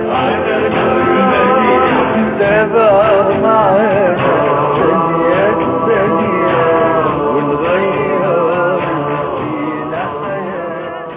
تابع معانا ثانية ثانية ونغير فينا حياة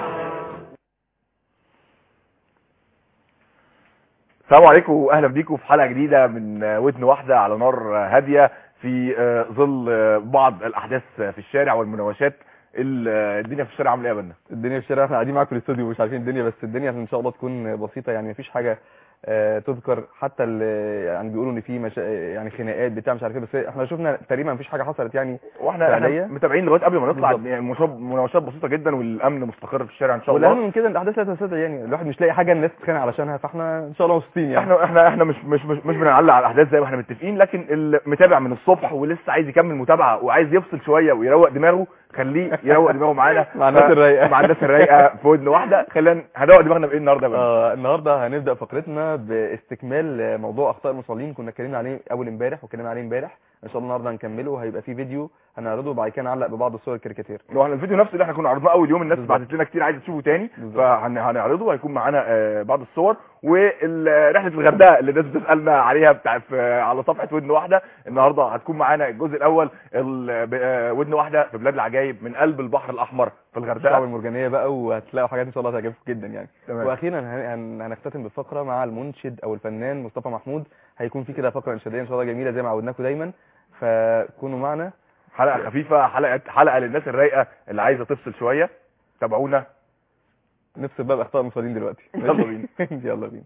السلام عليكم واهلا بيكم في حلقه جديده من آه، ودن واحده على نار آه، هاديه في آه، ظل آه، بعض الاحداث آه، في الشارع والمناوشات ال- آه، الدنيا في الشارع عامله ايه يا بنا الدنيا في الشارع احنا قاعدين معاكم في الاستوديو مش عارفين الدنيا بس الدنيا ان شاء الله تكون بسيطه يعني مفيش حاجه آه، تذكر حتى ال- يعني بيقولوا ان في مشا... يعني خناقات بتاع مش عارف ايه بس احنا شفنا تقريبا مفيش حاجه حصلت يعني واحنا احنا فعليا؟ متابعين لغايه قبل ما نطلع بالظبط. يعني مناوشات مناوشات بسيطه جدا والامن مستقر في الشارع ان شاء والاهم الله من كده ان الاحداث لا تستدعي يعني الواحد مش لاقي حاجه الناس تتخانق علشانها فاحنا ان شاء الله مبسوطين يعني احنا احنا احنا مش مش مش, مش بنعلق على الاحداث زي ما احنا متفقين لكن المتابع من الصبح ولسه عايز يكمل متابعه وعايز يفصل شويه ويروق دماغه خليه يروق دماغه معانا مع الناس ف- الرايقة. مع الناس الرايقه في ودن واحده خلينا هنروق دماغنا بايه النهارده يا بنا آه النهارده هنبدا فقرتنا باستكمال آه، موضوع اخطاء المصلين كنا اتكلمنا عليه اول امبارح واتكلمنا عليه امبارح ان شاء الله النهارده هنكمله وهيبقى في فيديو هنعرضه وبعد كده نعلق ببعض الصور الكاريكاتير لو احنا الفيديو نفسه اللي احنا كنا عرضناه اول يوم الناس بالظبط. بعتت لنا كتير عايزه تشوفه تاني بالظبط. فهنعرضه هيكون معانا آه، بعض الصور ورحله الغردقه اللي الناس بتسالنا عليها بتاع في على صفحه ودن واحده النهارده هتكون معانا الجزء الاول ال- ب- آه، ودن واحده في بلاد العجائب من قلب البحر الاحمر في الشعب الغردقه المرجانيه بقى وهتلاقوا حاجات ان شاء الله هتعجبكم جدا يعني تمام واخيرا هن- هن- هنختتم بالفقره مع المنشد او الفنان مصطفى محمود هيكون في كده فقره انشاديه ان شاء الله جميله زي ما عودناكم دايما فكونوا معنا حلقه خفيفه حلقه حلقه للناس الرايقه اللي عايزه تفصل شويه تابعونا نفصل بقى باخطاء المصلين دلوقتي يلا بينا. يلا بينا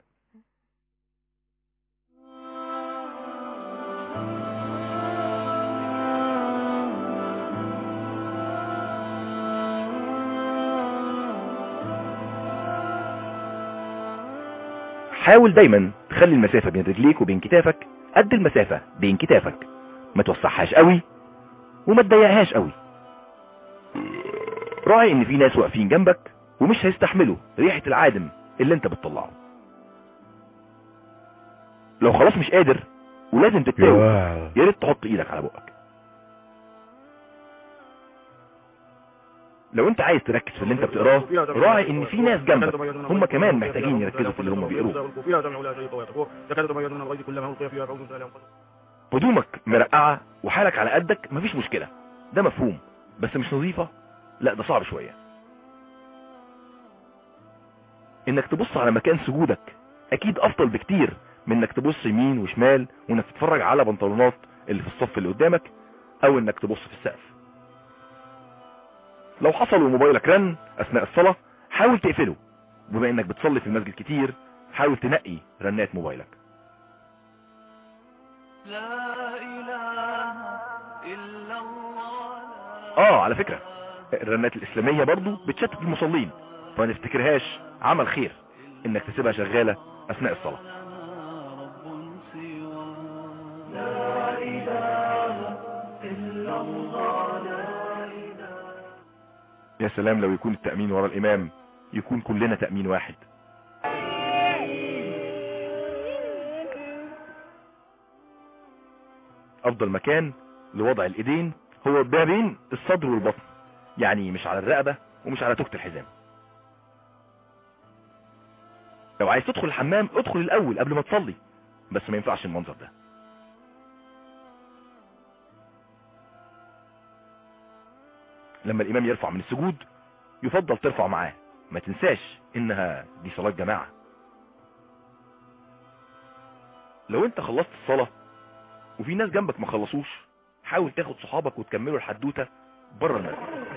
حاول دايما تخلي المسافة بين رجليك وبين كتافك قد المسافة بين كتافك ما توسعهاش قوي وما تضيقهاش قوي راعي ان في ناس واقفين جنبك ومش هيستحملوا ريحة العادم اللي انت بتطلعه لو خلاص مش قادر ولازم تتاوب يا ريت تحط ايدك على بقك لو انت عايز تركز في اللي انت بتقراه راعي ان في ناس جنبك هم كمان محتاجين يركزوا في اللي هم بيقروه هدومك مرقعة وحالك على قدك مفيش مشكلة ده مفهوم بس مش نظيفة لا ده صعب شوية انك تبص على مكان سجودك اكيد افضل بكتير من انك تبص يمين وشمال وانك تتفرج على بنطلونات اللي في الصف اللي قدامك او انك تبص في السقف لو حصل وموبايلك رن اثناء الصلاة حاول تقفله بما انك بتصلي في المسجد كتير حاول تنقي رنات موبايلك لا إله إلا الله اه على فكرة الرنات الاسلامية برضو بتشتت المصلين فما نفتكرهاش عمل خير انك تسيبها شغالة اثناء الصلاة رب سوى لا إله إلا الله لا إله يا سلام لو يكون التأمين ورا الامام يكون كلنا تأمين واحد افضل مكان لوضع الايدين هو ما بين الصدر والبطن يعني مش على الرقبة ومش على توكة الحزام لو عايز تدخل الحمام ادخل الاول قبل ما تصلي بس ما ينفعش المنظر ده لما الامام يرفع من السجود يفضل ترفع معاه ما تنساش انها دي صلاة جماعة لو انت خلصت الصلاة وفي ناس جنبك ما خلصوش حاول تاخد صحابك وتكملوا الحدوتة بره المسجد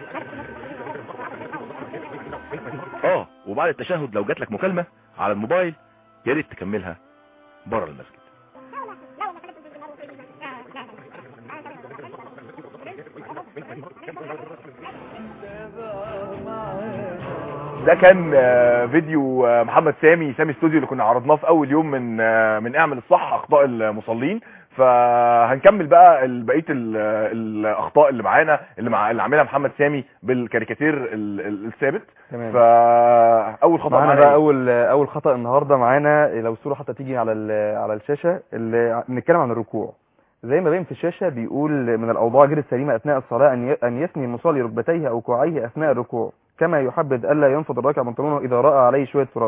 اه وبعد التشهد لو جات لك مكالمة على الموبايل يا ريت تكملها بره المسجد ده كان آه، فيديو آه، محمد سامي سامي استوديو اللي كنا عرضناه في اول يوم من آه، من اعمل الصح اخطاء المصلين فهنكمل بقى ال- بقيه ال- الاخطاء اللي معانا اللي مع اللي عاملها محمد سامي بالكاريكاتير ال- ال- الثابت تمام فاول خطا معانا معانا بقى إيه؟ اول اول خطا النهارده معانا لو الصوره حتى تيجي على ال- على الشاشه اللي بنتكلم عن الركوع زي ما باين في الشاشه بيقول من الاوضاع غير السليمه اثناء الصلاه ان ي- ان يثني المصلي ركبتيه او كوعيه اثناء الركوع كما يحبذ الا ينفض الراكع بنطلونه اذا راى عليه شويه تراب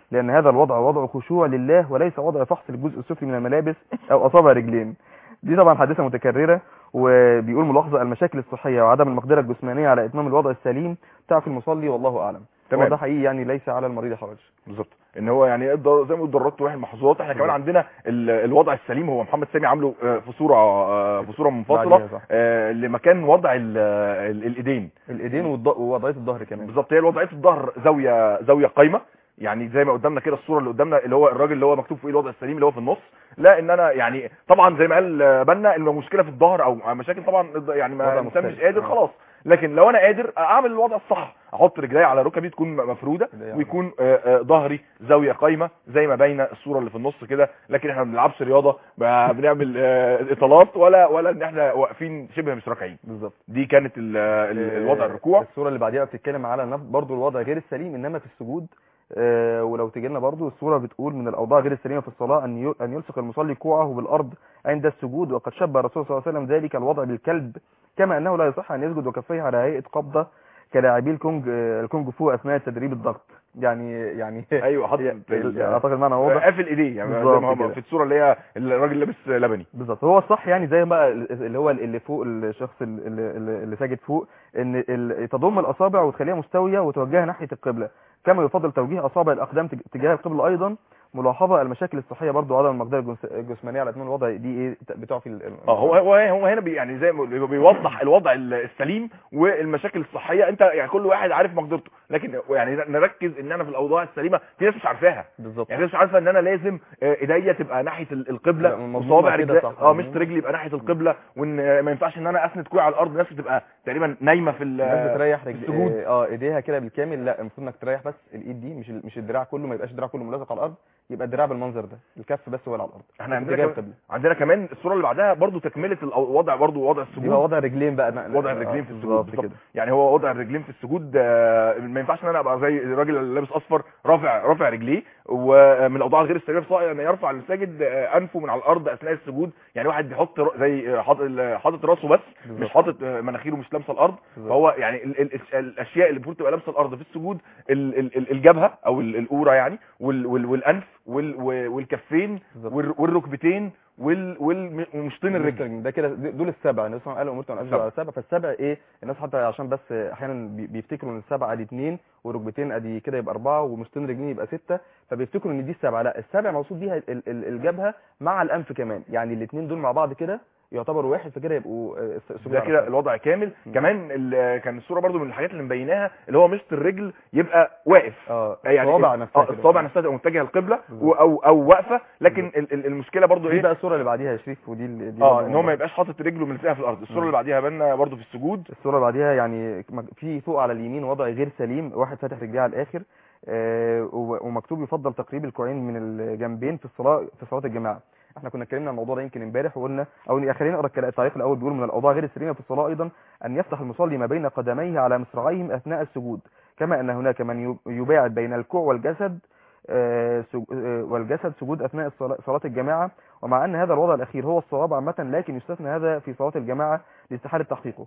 لان هذا الوضع وضع خشوع لله وليس وضع فحص للجزء السفلي من الملابس او اصابع رجلين دي طبعا حادثه متكرره وبيقول ملاحظه المشاكل الصحيه وعدم المقدره الجسمانيه على اتمام الوضع السليم تعفي المصلي والله اعلم تمام. هو ده حقيقي يعني ليس على المريض حرج بالظبط ان هو يعني الضر- زي ما قلت ضرورات واحد محظوظات احنا كمان بالظبط. عندنا ال- الوضع السليم هو محمد سامي عامله آه، في صوره آه، في صوره منفصله بعديها صح. آه، لمكان وضع ال- ال- الايدين الايدين والض- ووضعيه الظهر كمان بالظبط هي وضعيه الظهر زاويه زاويه قايمه يعني زي ما قدامنا كده الصوره اللي قدامنا اللي هو الراجل اللي هو مكتوب فوقيه الوضع السليم اللي هو في النص لا ان انا يعني طبعا زي ما قال آه، بنا ان مشكله في الظهر او مشاكل طبعا يعني ما وضع الانسان مش مختلف. قادر آه. خلاص لكن لو انا قادر اعمل الوضع الصح احط رجلي على ركبي تكون مفروده إيديا ويكون آه، آه، ظهري زاويه قايمه زي ما باينه الصوره اللي في النص كده لكن احنا ما بنلعبش رياضه ما بنعمل آه، اطالات ولا ولا ان احنا واقفين شبه مش راكعين بالظبط دي كانت ال- ال- الوضع الركوع الصوره اللي بعديها بتتكلم على نفس برضو الوضع غير السليم انما في السجود آه، ولو تجي لنا برضو الصوره بتقول من الاوضاع غير السليمه في الصلاه ان ي- ان يلصق المصلي كوعه بالارض عند السجود وقد شبه الرسول صلى الله عليه وسلم ذلك الوضع بالكلب كما انه لا يصح ان يسجد وكفيه على هيئه قبضه كلاعبي الكونج آه، الكونج فو اثناء تدريب الضغط يعني يعني ايوه حاطط يعني ال- اعتقد معنى واضح قافل ايديه يعني زي بالظبط ما هو كده. في الصوره اللي هي الراجل لابس لبني بالظبط هو الصح يعني زي ما اللي هو اللي فوق الشخص اللي, اللي اللي ساجد فوق ان ال- تضم الاصابع وتخليها مستويه وتوجهها ناحيه القبله كما يفضل توجيه اصابع الاقدام تج- تجاه القبله ايضا ملاحظه المشاكل الصحيه برضو عدم المقدره الجنس- الجسمانيه على اتمام الوضع دي ايه بتعفي ال- ال- اه هو هو هو هنا بي يعني زي ما بي- بيوضح الوضع ال- السليم والمشاكل الصحيه انت يعني كل واحد عارف مقدرته لكن يعني نركز ان انا في الاوضاع السليمه في ناس مش عارفاها بالظبط يعني في ناس مش عارفه ان انا لازم آه، ايديا تبقى ناحيه ال- لا، القبله مظبوطة وصوابع كده رجلي صح. اه مش مظبوط. رجلي يبقى ناحيه القبله وان آه، ما ينفعش ان انا اسند كوعي على الارض الناس بتبقى تقريبا نايمه في ال- الناس بتريح رجل السجود. اه ايديها كده بالكامل لا المفروض انك تريح بس الايد دي مش ال- مش الدراع كله ما يبقاش الدراع كله ملازق على الارض يبقى الدراع بالمنظر ده الكف بس هو اللي على الارض احنا عندنا اتجاه كمان القبلة. عندنا كمان الصوره اللي بعدها برضو تكمله الوضع برضو وضع دي السجود بقى وضع الرجلين بقى وضع الرجلين في السجود بالظبط بالظبط. كده يعني هو وضع الرجلين في السجود آه، ما ينفعش ان انا ابقى زي الراجل اللي لابس اصفر رافع رافع رجليه ومن الاوضاع الغير السليمه في الصلاة ان يرفع الساجد آه، انفه من على الارض اثناء السجود يعني واحد بيحط ر- زي آه، حاطط حاطط راسه بس بالظبط. مش حاطط آه، مناخيره مش لامسه الارض بالظبط. فهو يعني ال ال ال الاشياء اللي المفروض تبقى لامسه الارض في السجود ال ال ال الجبهه او ال- القوره يعني وال وال والانف وال وال- والكفين بالظبط. والر- والركبتين وال وال ومشطين الرجل ده كده دول السبع الناس قال امرت ان اسجد السبع. على السبع فالسبع ايه الناس حتى عشان بس احيانا بي- بيفتكروا ان السبع ادي اثنين وركبتين ادي كده يبقى اربعه ومشطين رجلين يبقى سته فبيفتكروا ان دي السبعه لا السبع مقصود بيها ال- ال- الجبهه مع الانف كمان يعني الاثنين دول مع بعض كده يعتبروا واحد فكده يبقوا آه، الس- السجود ده على كده السبع. الوضع كامل م. كمان ال- كان الصوره برضو من الحاجات اللي مبيناها اللي هو مشط الرجل يبقى واقف اه يعني الصوابع ال- نفسها اه كده. الصوابع نفسها تبقى متجهه القبله بالظبط. و- او او واقفه لكن ال- ال- المشكله برضو دي ايه بقى الصوره اللي بعديها يا شريف ودي ال- دي اه برضه ان هو ما موضوع. يبقاش حاطط رجله ملزقه في الارض الصوره م. اللي بعديها بنا برضو في السجود الصورة اللي بعديها يعني مك- في فوق على اليمين وضع غير سليم واحد فاتح رجليه على الاخر آه، و- ومكتوب يفضل تقريب الكوعين من الجنبين في الصلاة في صلاة الجماعة احنا كنا اتكلمنا عن الموضوع ده يمكن امبارح وقلنا او خلينا نقرا الكلا- التعليق الاول بيقول من الاوضاع غير السليمه في الصلاه ايضا ان يفتح المصلي ما بين قدميه على مصراعيهم اثناء السجود كما ان هناك من يب- يباعد بين الكوع والجسد آه، سج- آه، والجسد سجود اثناء الصلاة- صلاه الجماعه ومع ان هذا الوضع الاخير هو الصواب عامه لكن يستثنى هذا في صلاه الجماعه لاستحاله تحقيقه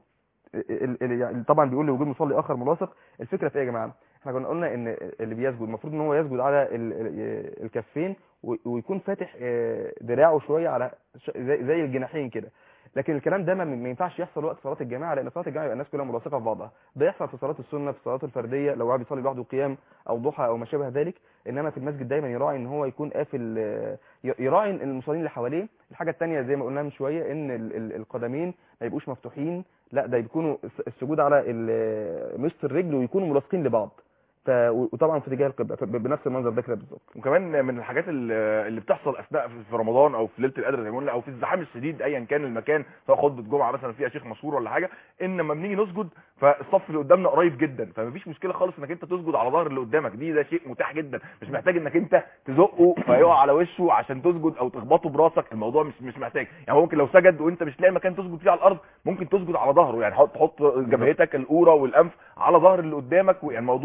ال- ال- يعني طبعا بيقول لوجود مصلي اخر ملاصق الفكره في ايه يا جماعه احنا كنا قلنا ان اللي بيسجد المفروض ان هو يسجد على ال- ال- الكفين و- ويكون فاتح آه، دراعه شويه على ش- زي زي الجناحين كده لكن الكلام ده ما ما ينفعش يحصل وقت صلاه الجماعه لان صلاه الجماعه يبقى الناس كلها ملاصقه في بعضها ده يحصل في صلاه السنه في الصلاه الفرديه لو واحد بيصلي لوحده قيام او ضحى او ما شابه ذلك انما في المسجد دايما يراعي ان هو يكون قافل آه، ي- يراعي إن المصلين اللي حواليه الحاجه الثانيه زي ما قلنا من شويه ان ال- ال- القدمين ما يبقوش مفتوحين لا ده يكونوا الس- السجود على ال- مشط الرجل ويكونوا ملاصقين لبعض ف وطبعا في اتجاه القبله فب- بنفس المنظر ده كده بالظبط وكمان من الحاجات اللي اللي بتحصل اثناء في رمضان او في ليله القدر زي ما قلنا او في الزحام الشديد ايا كان المكان سواء خطبه جمعه مثلا فيها شيخ مشهور ولا حاجه ان لما بنيجي نسجد فالصف اللي قدامنا قريب جدا فمفيش مشكله خالص انك انت تسجد على ظهر اللي قدامك دي ده شيء متاح جدا مش محتاج انك انت تزقه فيقع على وشه عشان تسجد او تخبطه براسك الموضوع مش مش محتاج يعني هو ممكن لو سجد وانت مش لاقي مكان تسجد فيه على الارض ممكن تسجد على ظهره يعني حط تحط جبهتك القوره والانف على ظهر اللي قدامك يعني الموضوع فيه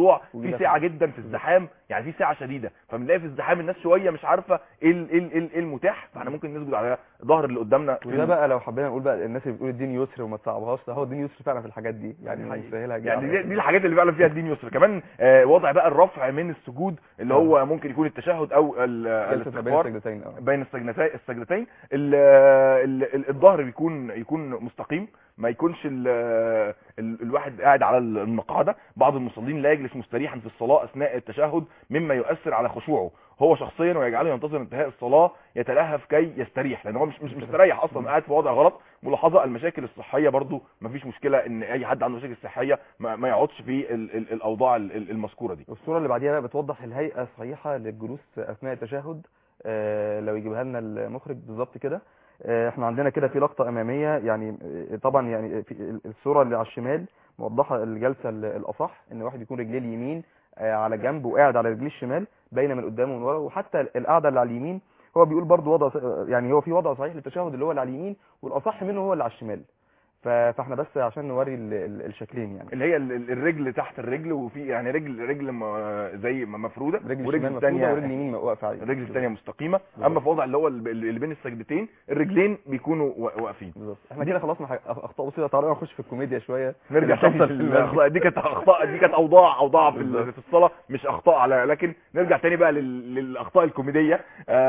في ده سعه جدا في الزحام يعني في سعه شديده فبنلاقي في الزحام الناس شويه مش عارفه ايه ال- ايه ال- ايه ال- إيه المتاح فاحنا ممكن نسجد على ظهر اللي قدامنا في وده ال- بقى لو حبينا نقول بقى الناس اللي بتقول الدين يسر وما تصعبهاش ده هو الدين يسر فعلا في الحاجات دي يعني حقيقي. مسهلها جدا يعني دي, دي الحاجات اللي فعلا فيها الدين يسر كمان آه، وضع بقى الرفع من السجود اللي آه. هو ممكن يكون التشهد او ال- جلسة ما بين الاستغفار السجدتين اه بين السجنتين السجدتين ال- ال- ال- الظهر بيكون يكون مستقيم ما يكونش ال ال الواحد قاعد على المقعده بعض المصلين لا يجلس مستريحا في الصلاه اثناء التشهد مما يؤثر على خشوعه هو شخصيا ويجعله ينتظر انتهاء الصلاه يتلهف كي يستريح لان هو مش مش مستريح اصلا قاعد في وضع غلط ملاحظه المشاكل الصحيه برضو ما فيش مشكله ان اي حد عنده مشاكل صحيه ما, ما يقعدش في ال ال الاوضاع ال- ال- المذكوره دي والصورة اللي بعديها بقى بتوضح الهيئة الصحيحة للجلوس أثناء التشهد آه، لو يجيبها لنا المخرج بالظبط كده آه، احنا عندنا كده في لقطة أمامية يعني آه، طبعا يعني في الصورة اللي على الشمال موضحة الجلسة ال- الأصح إن واحد يكون رجليه اليمين آه، على جنب وقاعد على رجليه الشمال باينة من قدام ومن ورا وحتى القعدة اللي على اليمين هو بيقول برضو وضع يعني هو في وضع صحيح للتشهد اللي هو اللي على اليمين والأصح منه هو اللي على الشمال ف- فاحنا بس عشان نوري ال- ال- الشكلين يعني اللي هي ال- ال- الرجل تحت الرجل وفي يعني رجل رجل م- زي ما مفروده رجل الشمال ورجل مفروضة الثانيه ورجل اليمين واقفة عليه الرجل الثانيه مستقيمه بالظبط. اما في وضع اللي هو ال- اللي بين السجدتين الرجلين بيكونوا وا- واقفين بالظبط احنا كده خلصنا حاجة- اخطاء بسيطه تعالوا نخش في الكوميديا شويه نرجع اللي تاني بتحصل في المسجد. للاخطاء دي كانت اخطاء دي كانت اوضاع اوضاع في ال- بالظبط. في الصلاه مش اخطاء على لكن نرجع تاني بقى لل- للاخطاء الكوميديه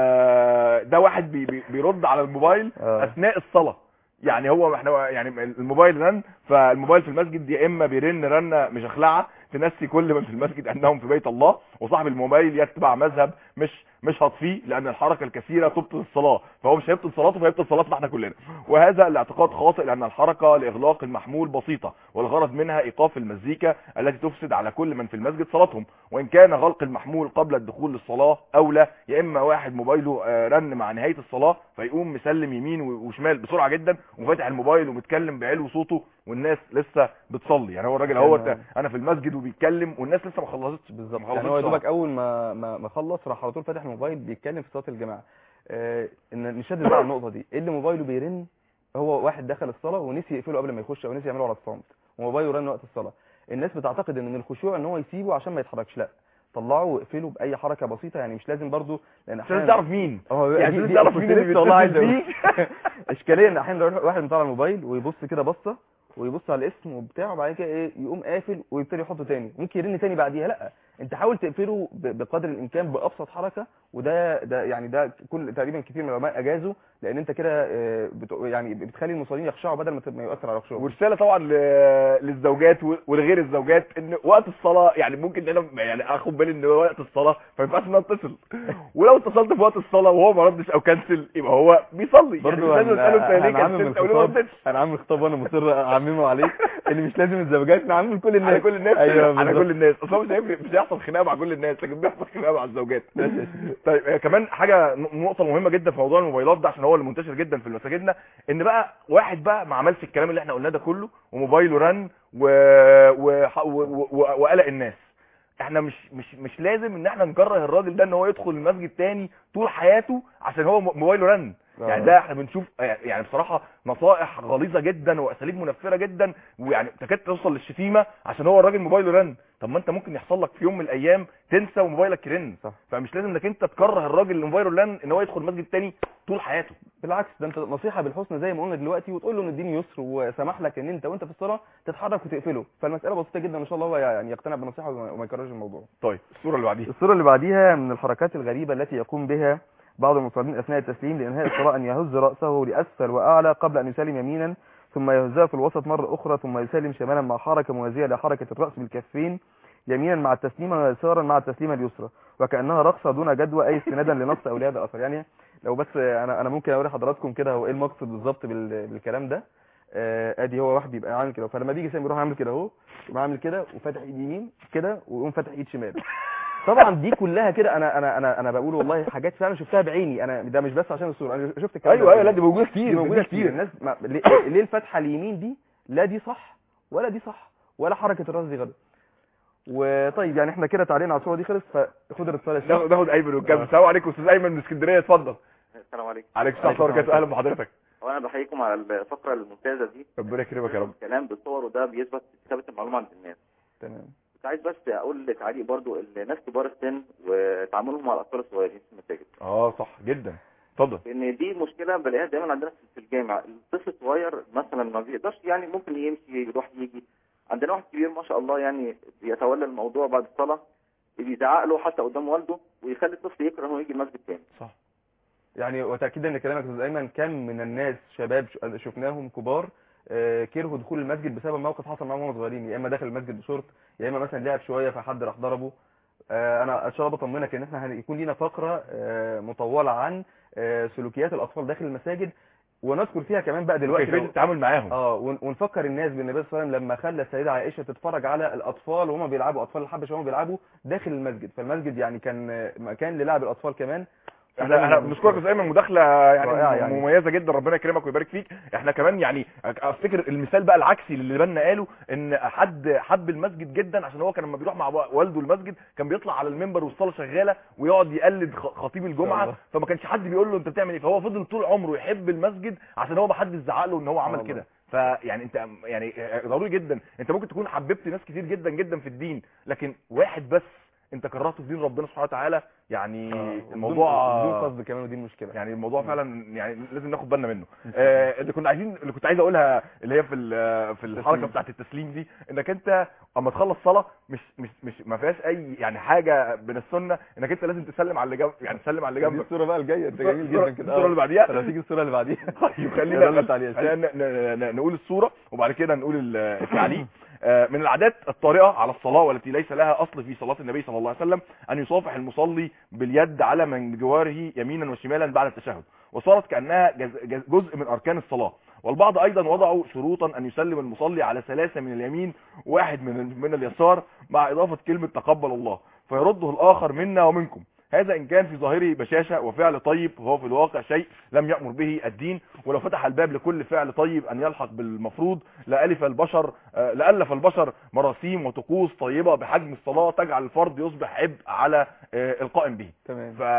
آه، ده واحد بي بي بيرد على الموبايل آه. اثناء الصلاه يعني هو احنا يعني الموبايل رن فالموبايل في المسجد يا اما بيرن رنه مشخلعه تنسي كل من في المسجد انهم في بيت الله وصاحب الموبايل يتبع مذهب مش مش هطفيه لان الحركه الكثيره تبطل الصلاه فهو مش هيبطل صلاته فيبطل صلاتنا احنا كلنا وهذا الاعتقاد خاطئ لان الحركه لاغلاق المحمول بسيطه والغرض منها ايقاف المزيكا التي تفسد على كل من في المسجد صلاتهم وان كان غلق المحمول قبل الدخول للصلاه اولى يا اما واحد موبايله آه، رن مع نهايه الصلاه فيقوم مسلم يمين و- وشمال بسرعه جدا وفاتح الموبايل ومتكلم بعلو صوته والناس لسه بتصلي يعني هو الراجل كان- اهو انا في المسجد وبيتكلم والناس لسه ما خلصتش بالظبط ما يعني خلصتش هو يا صلاة. دوبك اول ما ما ما خلص راح على طول فاتح الموبايل بيتكلم في صلاه الجماعه آه ان نشدد بقى على النقطه دي اللي موبايله بيرن هو واحد دخل الصلاه ونسي يقفله قبل ما يخش او نسي يعمله على الصامت وموبايله رن وقت الصلاه الناس بتعتقد ان من الخشوع ان هو يسيبه عشان ما يتحركش لا طلعه واقفله باي حركه بسيطه يعني مش لازم برضو لان عشان تعرف مين اه يعني دي- لازم دي تعرف كنت مين اللي لسه والله عايز بيتصل أقول. بيك. اشكاليه ان احيانا يروح واحد مطلع الموبايل ويبص كده بصه ويبص على الاسم وبتاع وبعد كده ايه يقوم قافل ويبتدي يحطه تاني ممكن يرن تاني بعديها لا انت حاول تقفله ب- بقدر الامكان بابسط حركه وده ده يعني ده كل تقريبا كتير من العلماء اجازوا لان انت كده آه، بت- يعني بتخلي المصلين يخشعوا بدل ما ت- ما يؤثر على خشوعهم ورساله طبعا ل- للزوجات و- ولغير الزوجات ان وقت الصلاه يعني ممكن انا يعني اخد بالي ان وقت الصلاه ما ينفعش ان أنا اتصل ولو اتصلت في وقت الصلاه وهو ما ردش او كنسل يبقى هو بيصلي يعني برضه مش لازم اساله انت ليه هنعمم كنسلت او ليه ما الخطاب ردتش انا عامل خطاب وانا مصر اعممه عليك ان مش لازم الزوجات نعمم كل الناس على كل الناس ايوه على بالظبط. كل الناس اصل هو مش هيفرق مش هيحصل خناقه مع كل الناس لكن بيحصل خناقه مع الزوجات طيب آه، كمان حاجه ن- نقطه مهمه جدا في موضوع الموبايلات ده عشان هو اللي منتشر جدا في مساجدنا ان بقى واحد بقى ما عملش الكلام اللي احنا قلناه ده كله وموبايله رن و... و... و... و... وقلق الناس احنا مش مش مش لازم ان احنا نكره الراجل ده ان هو يدخل المسجد تاني طول حياته عشان هو م- موبايله رن يعني ده احنا بنشوف يعني بصراحه نصائح غليظه جدا واساليب منفره جدا ويعني تكاد توصل للشتيمه عشان هو الراجل موبايله رن طب ما انت ممكن يحصل لك في يوم من الايام تنسى وموبايلك يرن صح. فمش لازم انك انت تكره الراجل اللي موبايله رن ان هو يدخل مسجد تاني طول حياته بالعكس ده انت نصيحه بالحسنى زي ما قلنا دلوقتي وتقول له ان الدين يسر وسمح لك ان انت وانت في الصلاه تتحرك وتقفله فالمساله بسيطه جدا ان شاء الله هو يعني يقتنع بالنصيحه وما وما يكررش الموضوع طيب الصوره اللي بعديها الصورة اللي بعديها من الحركات الغريبة التي يقوم بها بعض المصلين أثناء التسليم لإنهاء الصلاة أن يهز رأسه لأسفل وأعلى قبل أن يسلم يمينا ثم يهزها في الوسط مرة أخرى ثم يسلم شمالا مع حركة موازية لحركة الرأس بالكفين يمينا مع التسليمة ويسارا مع التسليمة اليسرى وكأنها رقصة دون جدوى أي استنادا لنص أو لهذا الأثر يعني لو بس أنا أنا ممكن أوري حضراتكم كده هو إيه المقصد بالظبط بال- بالكلام ده آه، ادي هو واحد بيبقى عامل كده فلما بيجي سامي يروح عامل كده اهو يقوم عامل كده وفاتح ايد يمين كده ويقوم فاتح ايد شمال طبعا دي كلها كده انا انا انا انا بقول والله حاجات فعلا شفتها بعيني انا ده مش بس عشان الصوره انا شفت الكلام ايوه ده ايوه لا دي موجوده كتير دي موجوده كتير الناس ما... ليه, ليه الفتحه اليمين دي لا دي صح ولا دي صح ولا حركه الراس دي غلط وطيب يعني احنا كده تعليقنا على الصوره دي خلص فخد الرساله يا شيخ. ناخد ناخد ايمن والكلام السلام عليكم استاذ ايمن من اسكندريه اتفضل السلام عليكم عليك السلام ورحمه الله وبركاته اهلا بحضرتك وانا بحييكم على الفقره الممتازه دي ربنا يكرمك يا رب الكلام بالصور وده بيثبت كتابه المعلومه عند الناس تمام كنت عايز بس اقول تعليق برضو الناس كبار السن وتعاملهم مع الاطفال الصغيرين في المساجد اه صح جدا اتفضل لان دي مشكله بلاقيها دايما عندنا في الجامع الطفل الصغير مثلا ما بيقدرش يعني ممكن يمشي يروح يجي عندنا واحد كبير ما شاء الله يعني بيتولى الموضوع بعد الصلاه بيزعق له حتى قدام والده ويخلي الطفل يكره انه يجي المسجد تاني صح يعني وتاكيدا لكلامك يا استاذ ايمن كم من الناس شباب ش- شفناهم كبار آه، كرهوا دخول المسجد بسبب موقف حصل معاهم وهم صغيرين يا اما داخل المسجد بشورت يا اما مثلا لعب شويه فحد راح ضربه آه، انا ان شاء الله بطمنك ان احنا هيكون لينا فقره آه، مطوله عن آه، سلوكيات الاطفال داخل المساجد ونذكر فيها كمان بقى دلوقتي كيفيه لو- التعامل معاهم اه ون- ونفكر الناس بالنبي صلى الله عليه وسلم لما خلى السيده عائشه تتفرج على الاطفال وهم بيلعبوا اطفال الحبشه وهم بيلعبوا داخل المسجد فالمسجد يعني كان آه، مكان للعب الاطفال كمان احنا احنا بنشكرك يا ايمن مداخله يعني, رائعة يعني. مميزه جدا ربنا يكرمك ويبارك فيك احنا كمان يعني افتكر المثال بقى العكسي اللي بالنا قاله ان حد حب المسجد جدا عشان هو كان لما بيروح مع والده المسجد كان بيطلع على المنبر والصلاه شغاله ويقعد يقلد خ- خطيب الجمعه الله. فما كانش حد بيقول له انت بتعمل ايه فهو فضل طول عمره يحب المسجد عشان هو ما حدش زعق له ان هو عمل الله. كده فيعني انت يعني ضروري جدا انت ممكن تكون حببت ناس كتير جدا جدا في الدين لكن واحد بس انت كرهته في دين ربنا سبحانه وتعالى يعني الموضوع بدون قصد كمان ودي المشكله يعني الموضوع فعلا يعني لازم ناخد بالنا منه آه اللي كنا عايزين اللي كنت عايز اقولها اللي هي في ال- في الحركه التسليم. بتاعه التسليم دي انك انت اما تخلص صلاه مش مش مش ما فيهاش اي يعني حاجه من السنه انك انت لازم تسلم على اللي جنب يعني تسلم على اللي دي جنبك الصوره بقى الجايه انت جميل الصورة- جدا كده الصورة اللي بعديها؟ لو تيجي الصوره اللي بعديها طيب خلينا يلا انت عليها. خلينا ن- ن- ن- نقول الصوره وبعد كده نقول ال- التعليق آه، من العادات الطارئه على الصلاه والتي ليس لها اصل في صلاه النبي صلى الله عليه وسلم ان يصافح المصلي باليد على من بجواره يمينا وشمالا بعد التشهد وصارت كانها جز- جز- جزء من اركان الصلاه والبعض ايضا وضعوا شروطا ان يسلم المصلي على ثلاثه من اليمين واحد من من اليسار مع اضافه كلمه تقبل الله فيرده الاخر منا ومنكم هذا ان كان في ظاهره بشاشه وفعل طيب وهو في الواقع شيء لم يامر به الدين ولو فتح الباب لكل فعل طيب ان يلحق بالمفروض لالف البشر آه، لالف البشر مراسيم وطقوس طيبه بحجم الصلاه تجعل الفرد يصبح عبء على آه، القائم به تمام ف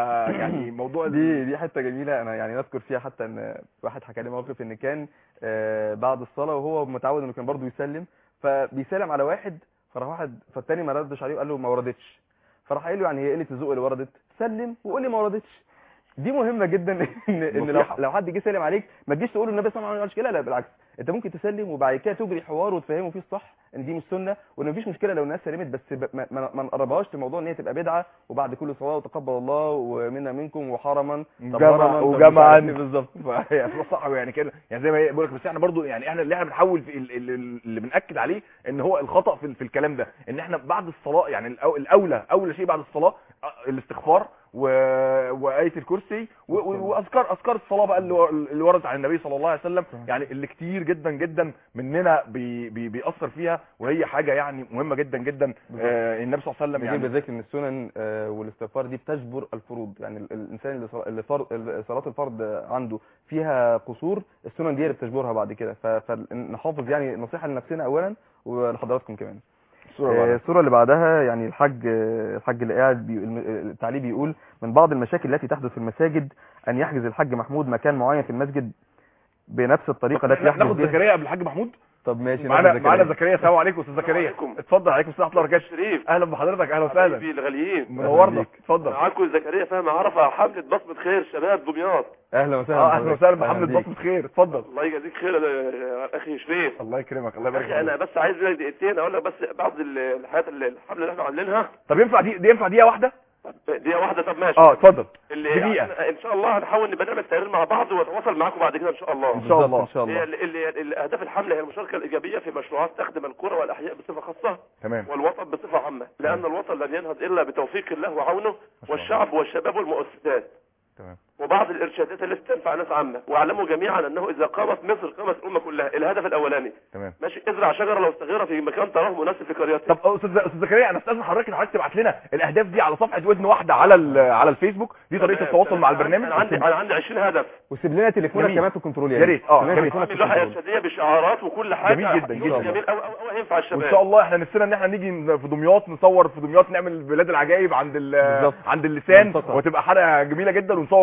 يعني موضوع ال- دي دي حته جميله انا يعني نذكر فيها حتى ان واحد حكى لي موقف ان كان آه، بعد الصلاه وهو متعود انه كان برضه يسلم فبيسلم على واحد فراح واحد فالتاني ما ردش عليه وقال له ما وردتش فراح قايل له يعني هي قله الذوق اللي وردت سلم وقول لي ما وردتش دي مهمه جدا ان ان لو, نصيحة. لو حد جه سلم عليك ما تجيش تقول له النبي صلى الله عليه وسلم ما عملش كده لا بالعكس انت ممكن تسلم وبعد كده تجري حوار وتفهمه فيه الصح ان دي مش سنه وان مفيش مشكله لو الناس سلمت بس ب- ما, ما, ما نقربهاش لموضوع ان هي تبقى بدعه وبعد كل صلاه وتقبل الله ومنا منكم وحرما جمع طب مش وجمعا عارف إيه بالظبط فهي صح يعني كده يعني زي ما هي بقول لك بس احنا برضو يعني احنا اللي احنا بنحاول في ال- ال- اللي بناكد عليه ان هو الخطا في, في الكلام ده ان احنا بعد الصلاه يعني الأو- الاولى اول شيء بعد الصلاه آه، الاستغفار و... وايه الكرسي و... و- واذكار اذكار الصلاه بقى اللي, و- اللي وردت عن النبي صلى الله عليه وسلم يعني اللي كتير جدا جدا مننا بي... بي... بيأثر فيها وهي حاجه يعني مهمه جدا جدا آه النبي صلى الله عليه وسلم نجيب يعني بذكر ان السنن آه، والاستغفار دي بتجبر الفروض يعني ال- الانسان اللي صل- اللي فر- اللي صلاه الفرض عنده فيها قصور السنن دي اللي بتجبرها بعد كده ف- فنحافظ يعني نصيحه لنفسنا اولا ولحضراتكم كمان الصورة آه، بعدها. الصورة اللي بعدها يعني الحاج آه، الحاج اللي قاعد بي... الم- آه، التعليق بيقول من بعض المشاكل التي تحدث في المساجد أن يحجز الحاج محمود مكان معين في المسجد بنفس الطريقة التي يحجز ناخد بها زكريا قبل الحاج محمود طب ماشي معانا ناخد معانا زكريا. زكريا السلام عليكم استاذ زكريا عليكم. اتفضل عليكم السلام ورحمه الله وبركاته شريف اهلا بحضرتك اهلا وسهلا حبيبي الغاليين منورنا بيك. اتفضل معاكم زكريا فهم عرفة حملة بصمة خير شباب دمياط اهلا وسهلا اه اهلا بحضرتك. وسهلا محمد بيك. بصمة خير اتفضل الله يجازيك خير يا اخي شريف الله يكرمك الله يبارك اخي انا فيك بس عايز منك دقيقتين اقول لك بس بعض ال- الحاجات اللي الحملة اللي احنا عاملينها طب ينفع دي, دي ينفع دقيقه واحده دقيقة واحدة طب ماشي اه اتفضل اللي دقيقة. يعني ان شاء الله هنحاول نبقى نعمل تقرير مع بعض واتواصل معاكم بعد كده ان شاء الله ان شاء الله بالظبط، ان شاء هي الله ال- ال- ال- اهداف الحملة هي المشاركة الايجابية في مشروعات تخدم القرى والاحياء بصفة خاصة تمام والوطن بصفة عامة لان الوطن لن ينهض الا بتوفيق الله وعونه والشعب والشباب والمؤسسات تمام وبعض الارشادات التي تنفع ناس عامه واعلموا جميعا انه اذا قامت مصر قامت الامه كلها الهدف الاولاني تمام ماشي ازرع شجره لو صغيره في مكان تراه مناسب في قريتك طب أه، استاذ استاذ زكريا انا استاذن حضرتك ان حضرتك تبعت لنا الاهداف دي على صفحه ودن واحده على ال- على الفيسبوك دي طريقه التواصل مع البرنامج انا عندي انا عندي 20 هدف وسيب لنا تليفونك جميل. كمان في الكنترول يا ريت، اه، كمان جميل. تليفونك في عامل لوحه الكنترول. ارشاديه بشعارات وكل حاجه جميل جدا، يوم جدا. جميل او او او ينفع الشباب وان شاء الله احنا نفسنا ان احنا نيجي في دمياط نصور في دمياط نعمل بلاد العجائب عند ال- بالظبط. عند اللسان منطقة. وتبقى حلقه جميله جدا ونصور ان شاء الله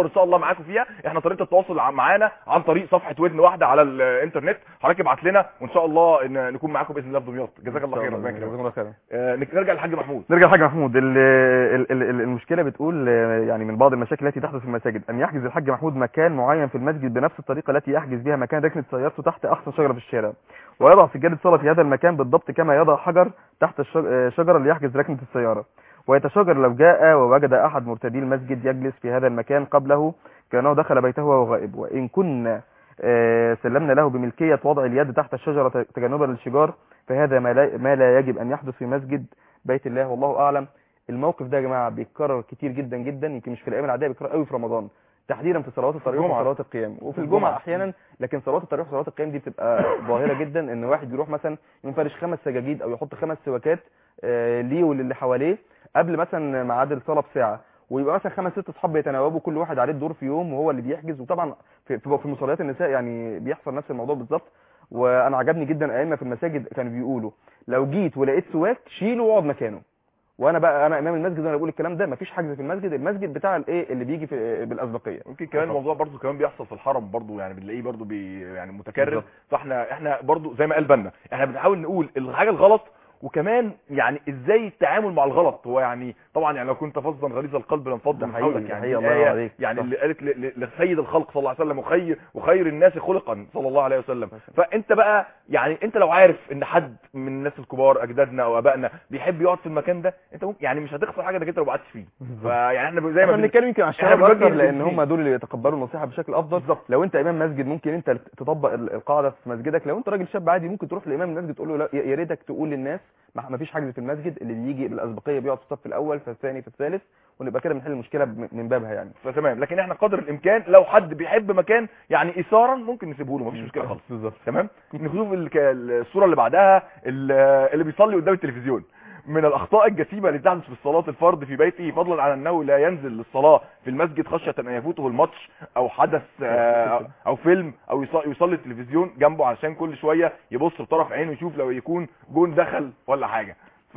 معاكم فيها احنا طريقه التواصل ع- معانا عن طريق صفحه ودن واحده على الانترنت حضرتك ابعت لنا وان شاء الله إن نكون معاكم باذن الله في دمياط جزاك الله خير ربنا جزاكم يكرمك الله خيرا آه، نرجع للحاج محمود نرجع لحاج محمود ال- ال- ال- ال- المشكله بتقول آه، يعني من بعض المشاكل التي تحدث في المساجد ان يحجز الحاج محمود مكان معين في المسجد بنفس الطريقه التي يحجز بها مكان ركنه سيارته تحت احسن شجره في الشارع ويضع سجاده صلاه في هذا المكان بالضبط كما يضع حجر تحت الشج- آه، شجره ليحجز ركنه السياره ويتشاجر لو جاء ووجد احد مرتدي المسجد يجلس في هذا المكان قبله كانه دخل بيته وهو غائب وان كنا آه، سلمنا له بملكيه وضع اليد تحت الشجره تجنبا للشجار فهذا ما لا, ما لا يجب ان يحدث في مسجد بيت الله والله اعلم الموقف ده يا جماعه بيتكرر كتير جدا جدا يمكن مش في الايام العاديه بيتكرر قوي في رمضان تحديدا في صلوات التراويح الجمعة. وصلوات القيام وفي في الجمعه الجمعة. احيانا لكن صلوات التراويح وصلوات القيام دي بتبقى ظاهره جدا ان واحد يروح مثلا ينفرش خمس سجاجيد او يحط خمس سواكات آه، ليه وللي حواليه قبل مثلا ميعاد الصلاه بساعه ويبقى مثلا خمس ست اصحاب بيتناوبوا كل واحد عليه الدور في يوم وهو اللي بيحجز وطبعا في في في مصليات النساء يعني بيحصل نفس الموضوع بالظبط وانا عجبني جدا ائمه في المساجد كانوا بيقولوا لو جيت ولقيت سواك شيله واقعد مكانه وانا بقى انا امام المسجد وانا بقول الكلام ده مفيش حجز في المسجد المسجد بتاع الايه اللي بيجي في بالاسبقيه يمكن كمان الموضوع برضو كمان بيحصل في الحرم برضو يعني بنلاقيه برضو بي يعني متكرر بالظبط. فاحنا احنا برضو زي ما قال بنا احنا بنحاول نقول الحاجه الغلط وكمان يعني ازاي التعامل مع الغلط هو يعني طبعا يعني لو كنت فظا غليظ القلب لانفض ده من حقيقي، حولك ده يعني حقيقي، الله الآية ينور عليك. يعني صح. اللي قالت ل- ل- لسيد الخلق صلى الله عليه وسلم وخير وخير الناس خلقا صلى الله عليه وسلم فانت بقى يعني انت لو عارف ان حد من الناس الكبار اجدادنا او ابائنا بيحب يقعد في المكان ده انت ممكن يعني مش هتخسر حاجه انك انت لو ما قعدتش فيه فيعني احنا زي ما احنا بن- بنتكلم يمكن عن احنا الشباب بنوجه اكتر لان للمسلمين. هم دول اللي يتقبلوا النصيحه بشكل افضل بالظبط. لو انت امام مسجد ممكن انت تطبق ال- القاعده في مسجدك لو انت راجل شاب عادي ممكن تروح لامام المسجد تقول له لا يا يا ريتك تقول للناس ما ما فيش حجز في المسجد اللي بيجي بالاسبقيه بيقعد في الصف الاول في الثاني في الثالث ونبقى كده بنحل المشكله ب- من بابها يعني فتمام لكن احنا قدر الامكان لو حد بيحب مكان يعني اثارا ممكن نسيبه له مفيش مشكله خالص بالظبط تمام نشوف الك- الصوره اللي بعدها ال- اللي بيصلي قدام التلفزيون من الاخطاء الجسيمه اللي تحدث في الصلاه الفرد في بيته فضلا عن انه لا ينزل للصلاه في المسجد خشيه ان يفوته الماتش او حدث آه، او فيلم او يص- يصلي التلفزيون جنبه علشان كل شويه يبص بطرف عينه يشوف لو يكون جون دخل ولا حاجه ف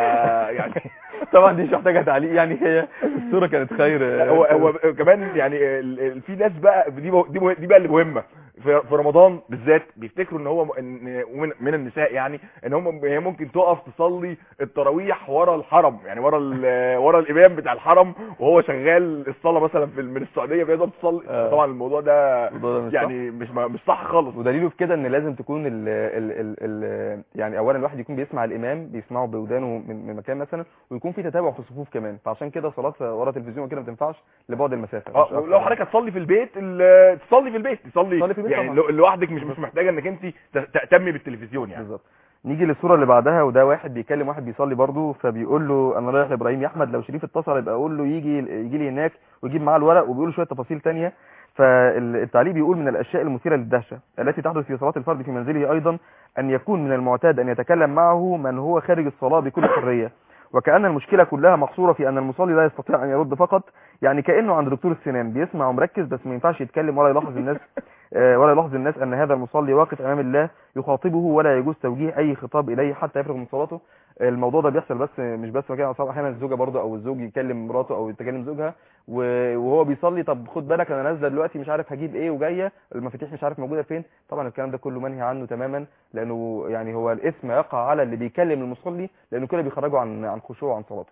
يعني طبعا دي مش محتاجه تعليق يعني هي الصوره كانت خير لا، هو هو كمان يعني ال- ال- في ناس بقى دي مو- دي مو- دي بقى اللي مهمه في في رمضان بالذات بيفتكروا ان هو م- إن ومن من النساء يعني ان هم هي ممكن تقف تصلي التراويح ورا الحرم يعني ورا ال- ورا الامام بتاع الحرم وهو شغال الصلاه مثلا في من السعوديه بيقدر تصلي آه. طبعا الموضوع ده الموضوع ده مش يعني مش مش صح خالص ودليله في كده ان لازم تكون ال ال ال ال يعني اولا الواحد يكون بيسمع الامام بيسمعه بودانه من, من مكان مثلا ويكون في تتابع في الصفوف كمان فعشان كده صلاه ورا تلفزيون وكده ما تنفعش لبعد المسافه مش اه أكتر ولو يعني. حضرتك هتصلي في البيت ال- تصلي في البيت تصلي تصلي في البيت يعني طبعا. لو- لوحدك مش مش محتاجه انك انت ت- تهتمي بالتلفزيون يعني بالظبط نيجي للصوره اللي بعدها وده واحد بيكلم واحد بيصلي برضه فبيقول له انا رايح لابراهيم يا احمد لو شريف اتصل يبقى اقول له يجي يجي لي هناك ويجيب معاه الورق وبيقول له شويه تفاصيل تانية فالتعليق بيقول من الاشياء المثيره للدهشه التي تحدث في صلاه الفرد في منزله ايضا ان يكون من المعتاد ان يتكلم معه من هو خارج الصلاه بكل حريه وكأن المشكلة كلها محصورة في أن المصلي لا يستطيع أن يرد فقط يعني كأنه عند دكتور السنان بيسمع ومركز بس ما ينفعش يتكلم ولا يلاحظ الناس آه، ولا يلاحظ الناس أن هذا المصلي واقف أمام الله يخاطبه ولا يجوز توجيه أي خطاب إليه حتى يفرغ من صلاته الموضوع ده بيحصل بس مش بس مكان أصحاب أحيانا الزوجة برضه أو الزوج يكلم مراته أو يتكلم زوجها و- وهو بيصلي طب خد بالك أنا نازلة دلوقتي مش عارف هجيب إيه وجاية المفاتيح مش عارف موجودة فين طبعا الكلام ده كله منهي عنه تماما لأنه يعني هو الاسم يقع على اللي بيكلم المصلي لأنه كده بيخرجه عن عن خشوع عن صلاته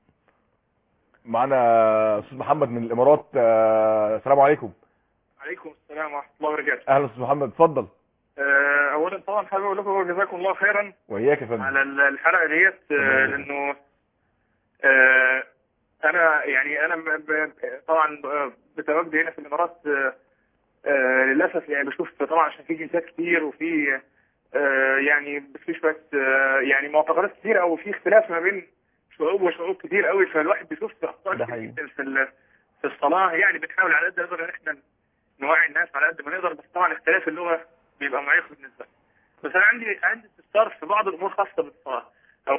معانا استاذ محمد من الامارات آه، السلام عليكم عليكم السلام ورحمة الله وبركاته اهلا استاذ محمد اتفضل آه، أولا طبعا حابب أقول لكم جزاكم الله خيرا وإياك يا فندم على ال- الحلقة ديت آه، تمام. لأنه آه، أنا يعني أنا ب- ب- طبعا آه، بتواجدي هنا في الإمارات آه، آه، للأسف يعني بشوف طبعا عشان في جنسيات كتير وفي آه، يعني في شوية آه، يعني معتقدات كتير أو في اختلاف ما بين شعوب وشعوب كتير قوي فالواحد بيشوف أخطاء ده كتير حقيقي. جدا في ال- في الصلاة يعني بنحاول على قد ما نقدر إن إحنا نوعي الناس على قد ما نقدر بس طبعا اختلاف اللغة بيبقى معيق بالنسبة لي. بس انا عندي عندي استفسار في بعض الامور خاصه بالصلاه او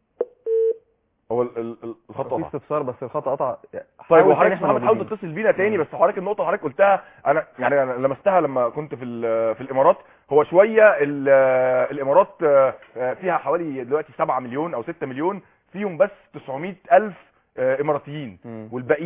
هو ال- ال- ال- الخط في قطع استفسار بس الخط قطع طيب حاول وحضرتك تاني احنا محمد حاول موجودين. تتصل بينا تاني بس حضرتك النقطه اللي حضرتك قلتها انا يعني انا لمستها لما كنت في ال- في الامارات هو شويه ال- الامارات آه، آه، فيها حوالي دلوقتي 7 مليون او 6 مليون فيهم بس 900 الف آه، اماراتيين مم. والباقيين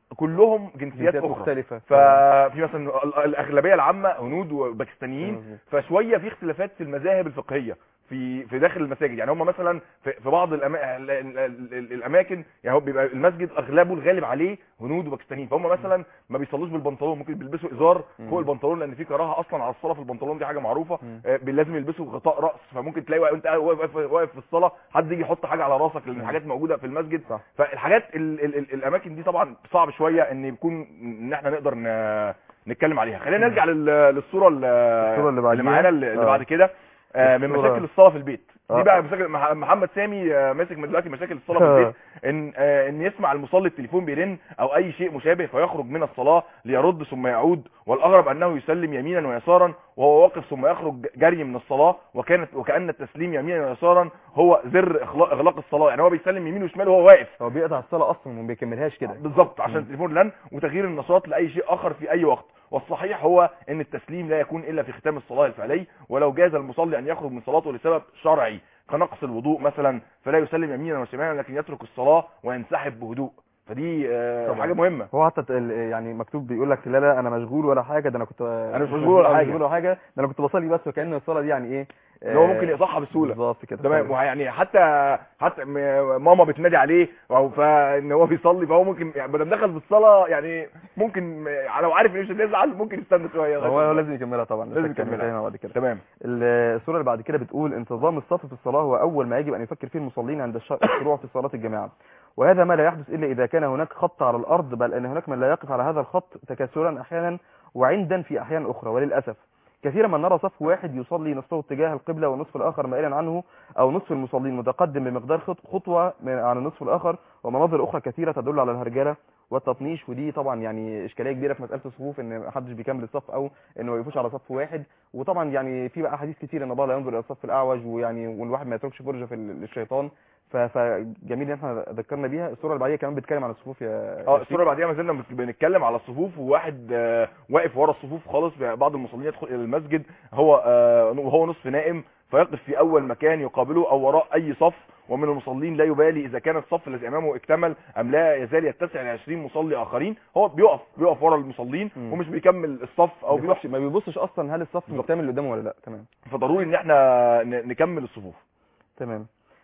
كلهم جنسيات جنسيات اخرى مختلفة ففي مثلا ال- الاغلبيه العامه هنود وباكستانيين مظبوط. فشويه في اختلافات في المذاهب الفقهيه في في داخل المساجد يعني هم مثلا في في بعض الأما... ال- ال- ال- الاماكن يعني هو بيبقى المسجد اغلبه الغالب عليه هنود وباكستانيين فهم مثلا ما بيصلوش بالبنطلون ممكن بيلبسوا ازار مم. فوق البنطلون لان في كراهه اصلا على الصلاه في البنطلون دي حاجه معروفه مم. آه، لازم يلبسوا غطاء راس فممكن تلاقي وانت واقف واقف في الصلاه حد يجي يحط حاجه على راسك لان مم. الحاجات موجوده في المسجد صح. فالحاجات ال ال ال الاماكن دي طبعا صعب شويه ان يكون ان احنا نقدر ن- نتكلم عليها خلينا نرجع لل- للصوره ال- الصورة اللي بعديها. معانا اللي اللي آه. بعد كده آه، من الصورة- مشاكل الصلاه في البيت آه. دي بقى مشاكل مح- محمد سامي آه، ماسك من دلوقتي مشاكل الصلاه في البيت ان آه، ان يسمع المصلي التليفون بيرن او اي شيء مشابه فيخرج من الصلاه ليرد ثم يعود والاغرب انه يسلم يمينا ويسارا وهو واقف ثم يخرج جري من الصلاه وكانت وكان التسليم يمينا ويسارا هو زر اغلاق اغلاق الصلاه يعني هو بيسلم يمين وشمال وهو واقف هو بيقطع الصلاة اصلا وما بيكملهاش كده بالظبط عشان مم. التليفون لن وتغيير النشاط لاي شيء اخر في اي وقت والصحيح هو ان التسليم لا يكون الا في ختام الصلاه الفعلي ولو جاز المصلي ان يخرج من صلاته لسبب شرعي كنقص الوضوء مثلا فلا يسلم يمينا وشمالا لكن يترك الصلاه وينسحب بهدوء فدي آه، طبعا. حاجه مهمه هو حتى ال- يعني مكتوب بيقول لك لا لا انا مشغول ولا حاجه ده انا كنت أنا مش مشغول ولا حاجة. مشغول ولا حاجه ده انا كنت بصلي بس وكأن الصلاه دي يعني ايه اللي هو آه، ممكن يقطعها بسهوله بالظبط كده تمام ويعني حتى حتى م- ماما بتنادي عليه او فان هو بيصلي فهو ممكن يعني بدل دخل في الصلاه يعني ممكن م- لو عارف ان مش هتزعل ممكن يستنى شويه هو هو لازم يكملها طبعا لازم لازم يكملها. يكملها بعد كده تمام ال- الصوره اللي بعد كده بتقول انتظام الصف في الصلاه هو اول ما يجب ان يفكر فيه المصلين عند الش- الشروع في صلاه الجماعه وهذا ما لا يحدث الا اذا كان هناك خط على الارض بل ان هناك من لا يقف على هذا الخط تكاسلا احيانا وعندا في احيان اخرى وللاسف كثيرا ما نرى صف واحد يصلي نصفه اتجاه القبلة والنصف الآخر مائلا عنه أو نصف المصلين متقدم بمقدار خط- خطوة من عن النصف الآخر ومناظر أخرى كثيرة تدل على الهرجلة والتطنيش ودي طبعا يعني إشكالية كبيرة في مسألة الصفوف إن محدش بيكمل الصف أو إنه ما يقفوش على صف واحد وطبعا يعني في بقى أحاديث كتير إن الله لا ينظر إلى الصف الأعوج ويعني والواحد ما يتركش فرجة في ال- للشيطان ف- فجميل إن إحنا ذكرنا بيها الصورة اللي بعديها كمان بتتكلم عن الصفوف يا اه يا الصوره اللي بعديها ما زلنا بنت- بنتكلم على الصفوف وواحد آه، واقف ورا الصفوف خالص بعض المصلين يدخل الى المسجد هو آه، وهو نصف نائم فيقف في اول مكان يقابله او وراء اي صف ومن المصلين لا يبالي اذا كان الصف الذي امامه اكتمل ام لا يزال يتسع ل 20 مصلي اخرين هو بيقف بيقف ورا المصلين مم. ومش بيكمل الصف او ما بيروح بيبصش- ما بيبصش أصلا هل الصف بالظبط. مكتمل اللي قدامه ولا لا تمام فضروري ان احنا ن- نكمل الصفوف تمام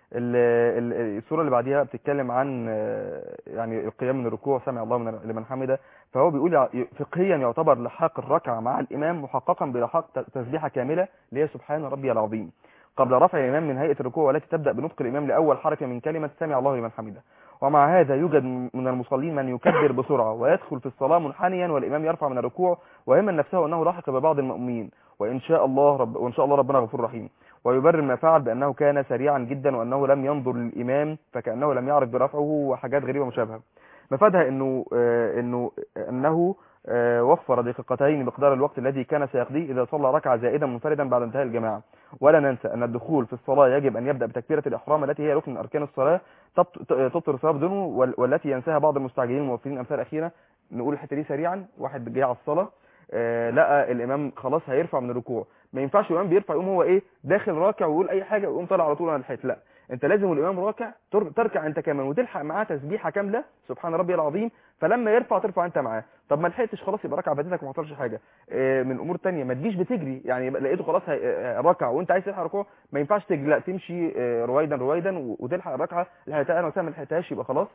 ال- ال- السورة اللي بعديها بتتكلم عن آه، يعني القيام من الركوع سمع الله من لمن حمده فهو بيقول يع- فقهيا يعتبر لحاق الركعة مع الإمام محققا بلحاق ت- تسبيحة كاملة اللي هي سبحان ربي العظيم قبل رفع الإمام من هيئة الركوع والتي تبدأ بنطق الإمام لأول حركة من كلمة سمع الله لمن حمده ومع هذا يوجد من المصلين من يكبر بسرعة ويدخل في الصلاة منحنيا والإمام يرفع من الركوع ويمن نفسه أنه لاحق ببعض المؤمنين وإن شاء الله رب وإن شاء الله ربنا غفور رحيم ويبرر ما فعل بأنه كان سريعا جدا وأنه لم ينظر للإمام فكأنه لم يعرف برفعه وحاجات غريبة مشابهة مفادها أنه آه أنه أنه آه وفر دقيقتين مقدار الوقت الذي كان سيقضيه إذا صلى ركعة زائدة منفردا بعد انتهاء الجماعة ولا ننسى أن الدخول في الصلاة يجب أن يبدأ بتكبيرة الإحرام التي هي ركن من أركان الصلاة تبط- تبطل الصلاة بدونه وال- والتي ينساها بعض المستعجلين الموفرين أمثال أخيرة نقول الحتة دي سريعا واحد جاي على الصلاة آه لقى الإمام خلاص هيرفع من الركوع ما ينفعش الإمام بيرفع يقوم هو إيه داخل راكع ويقول أي حاجة ويقوم طالع على طول أنا لحقت لا انت لازم الامام راكع تر- تركع انت كمان وتلحق معاه تسبيحه كامله سبحان ربي العظيم فلما يرفع ترفع انت معاه طب ما لحقتش خلاص يبقى ركعه فاتتك وما حصلش حاجه اه، من امور تانية ما تجيش بتجري يعني يبقى لقيته خلاص هي- اه، ركع وانت عايز تلحق ركوع ما ينفعش تجري لا تمشي اه، رويدا رويدا و- وتلحق الركعه لحقتها انا وسام ما لحقتهاش يبقى خلاص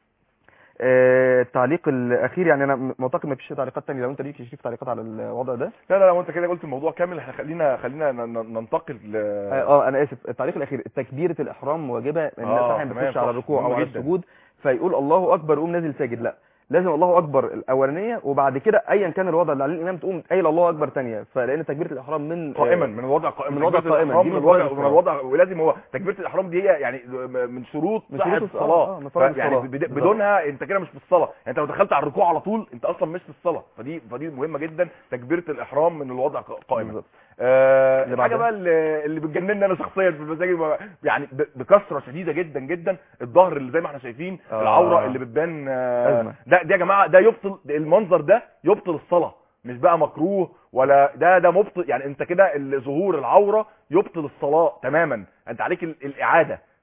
اه، التعليق الاخير يعني انا معتقد ما فيش تعليقات تانية لو انت ليك شريف تعليقات على الوضع ده لا لا لا وانت كده قلت الموضوع كامل احنا خلينا خلينا ن- ن- ننتقل ل... اه آه، انا اسف التعليق الاخير تكبيره الاحرام واجبه ان آه، الانسان تمام، بيخش على صح، الركوع او مهم على جدا. السجود فيقول الله اكبر يقوم نازل ساجد لا لازم الله اكبر الاولانيه وبعد كده ايا كان الوضع اللي عليه الامام تقوم قايل الله اكبر ثانيه فلان تكبيره الاحرام من قائما من الوضع قائما من الوضع تكبيرة قائما، الإحرام دي من من الوضع فوائد من الوضع ولازم هو تكبيره الاحرام دي هي يعني من شروط من صحه شروط- آه، الصلاه آه، من فرائض ف- يعني الصلاة. بد- بالظبط. بدونها انت كده مش في الصلاه يعني انت لو دخلت على الركوع على طول انت اصلا مش في الصلاه فدي فدي مهمه جدا تكبيره الاحرام من الوضع ق- قائما بالظبط. آه اللي الحاجه بعدها؟ بقى اللي, اللي بتجنني انا شخصيا في المساجد بقى- يعني ب- بكثره شديده جدا جدا الظهر اللي زي ما احنا شايفين آه. العوره اللي بتبان آه أزمة. ده ده يا جماعه ده يبطل المنظر ده يبطل الصلاه مش بقى مكروه ولا ده ده مبطل يعني انت كده ال- ظهور العوره يبطل الصلاه تماما انت عليك ال- الاعاده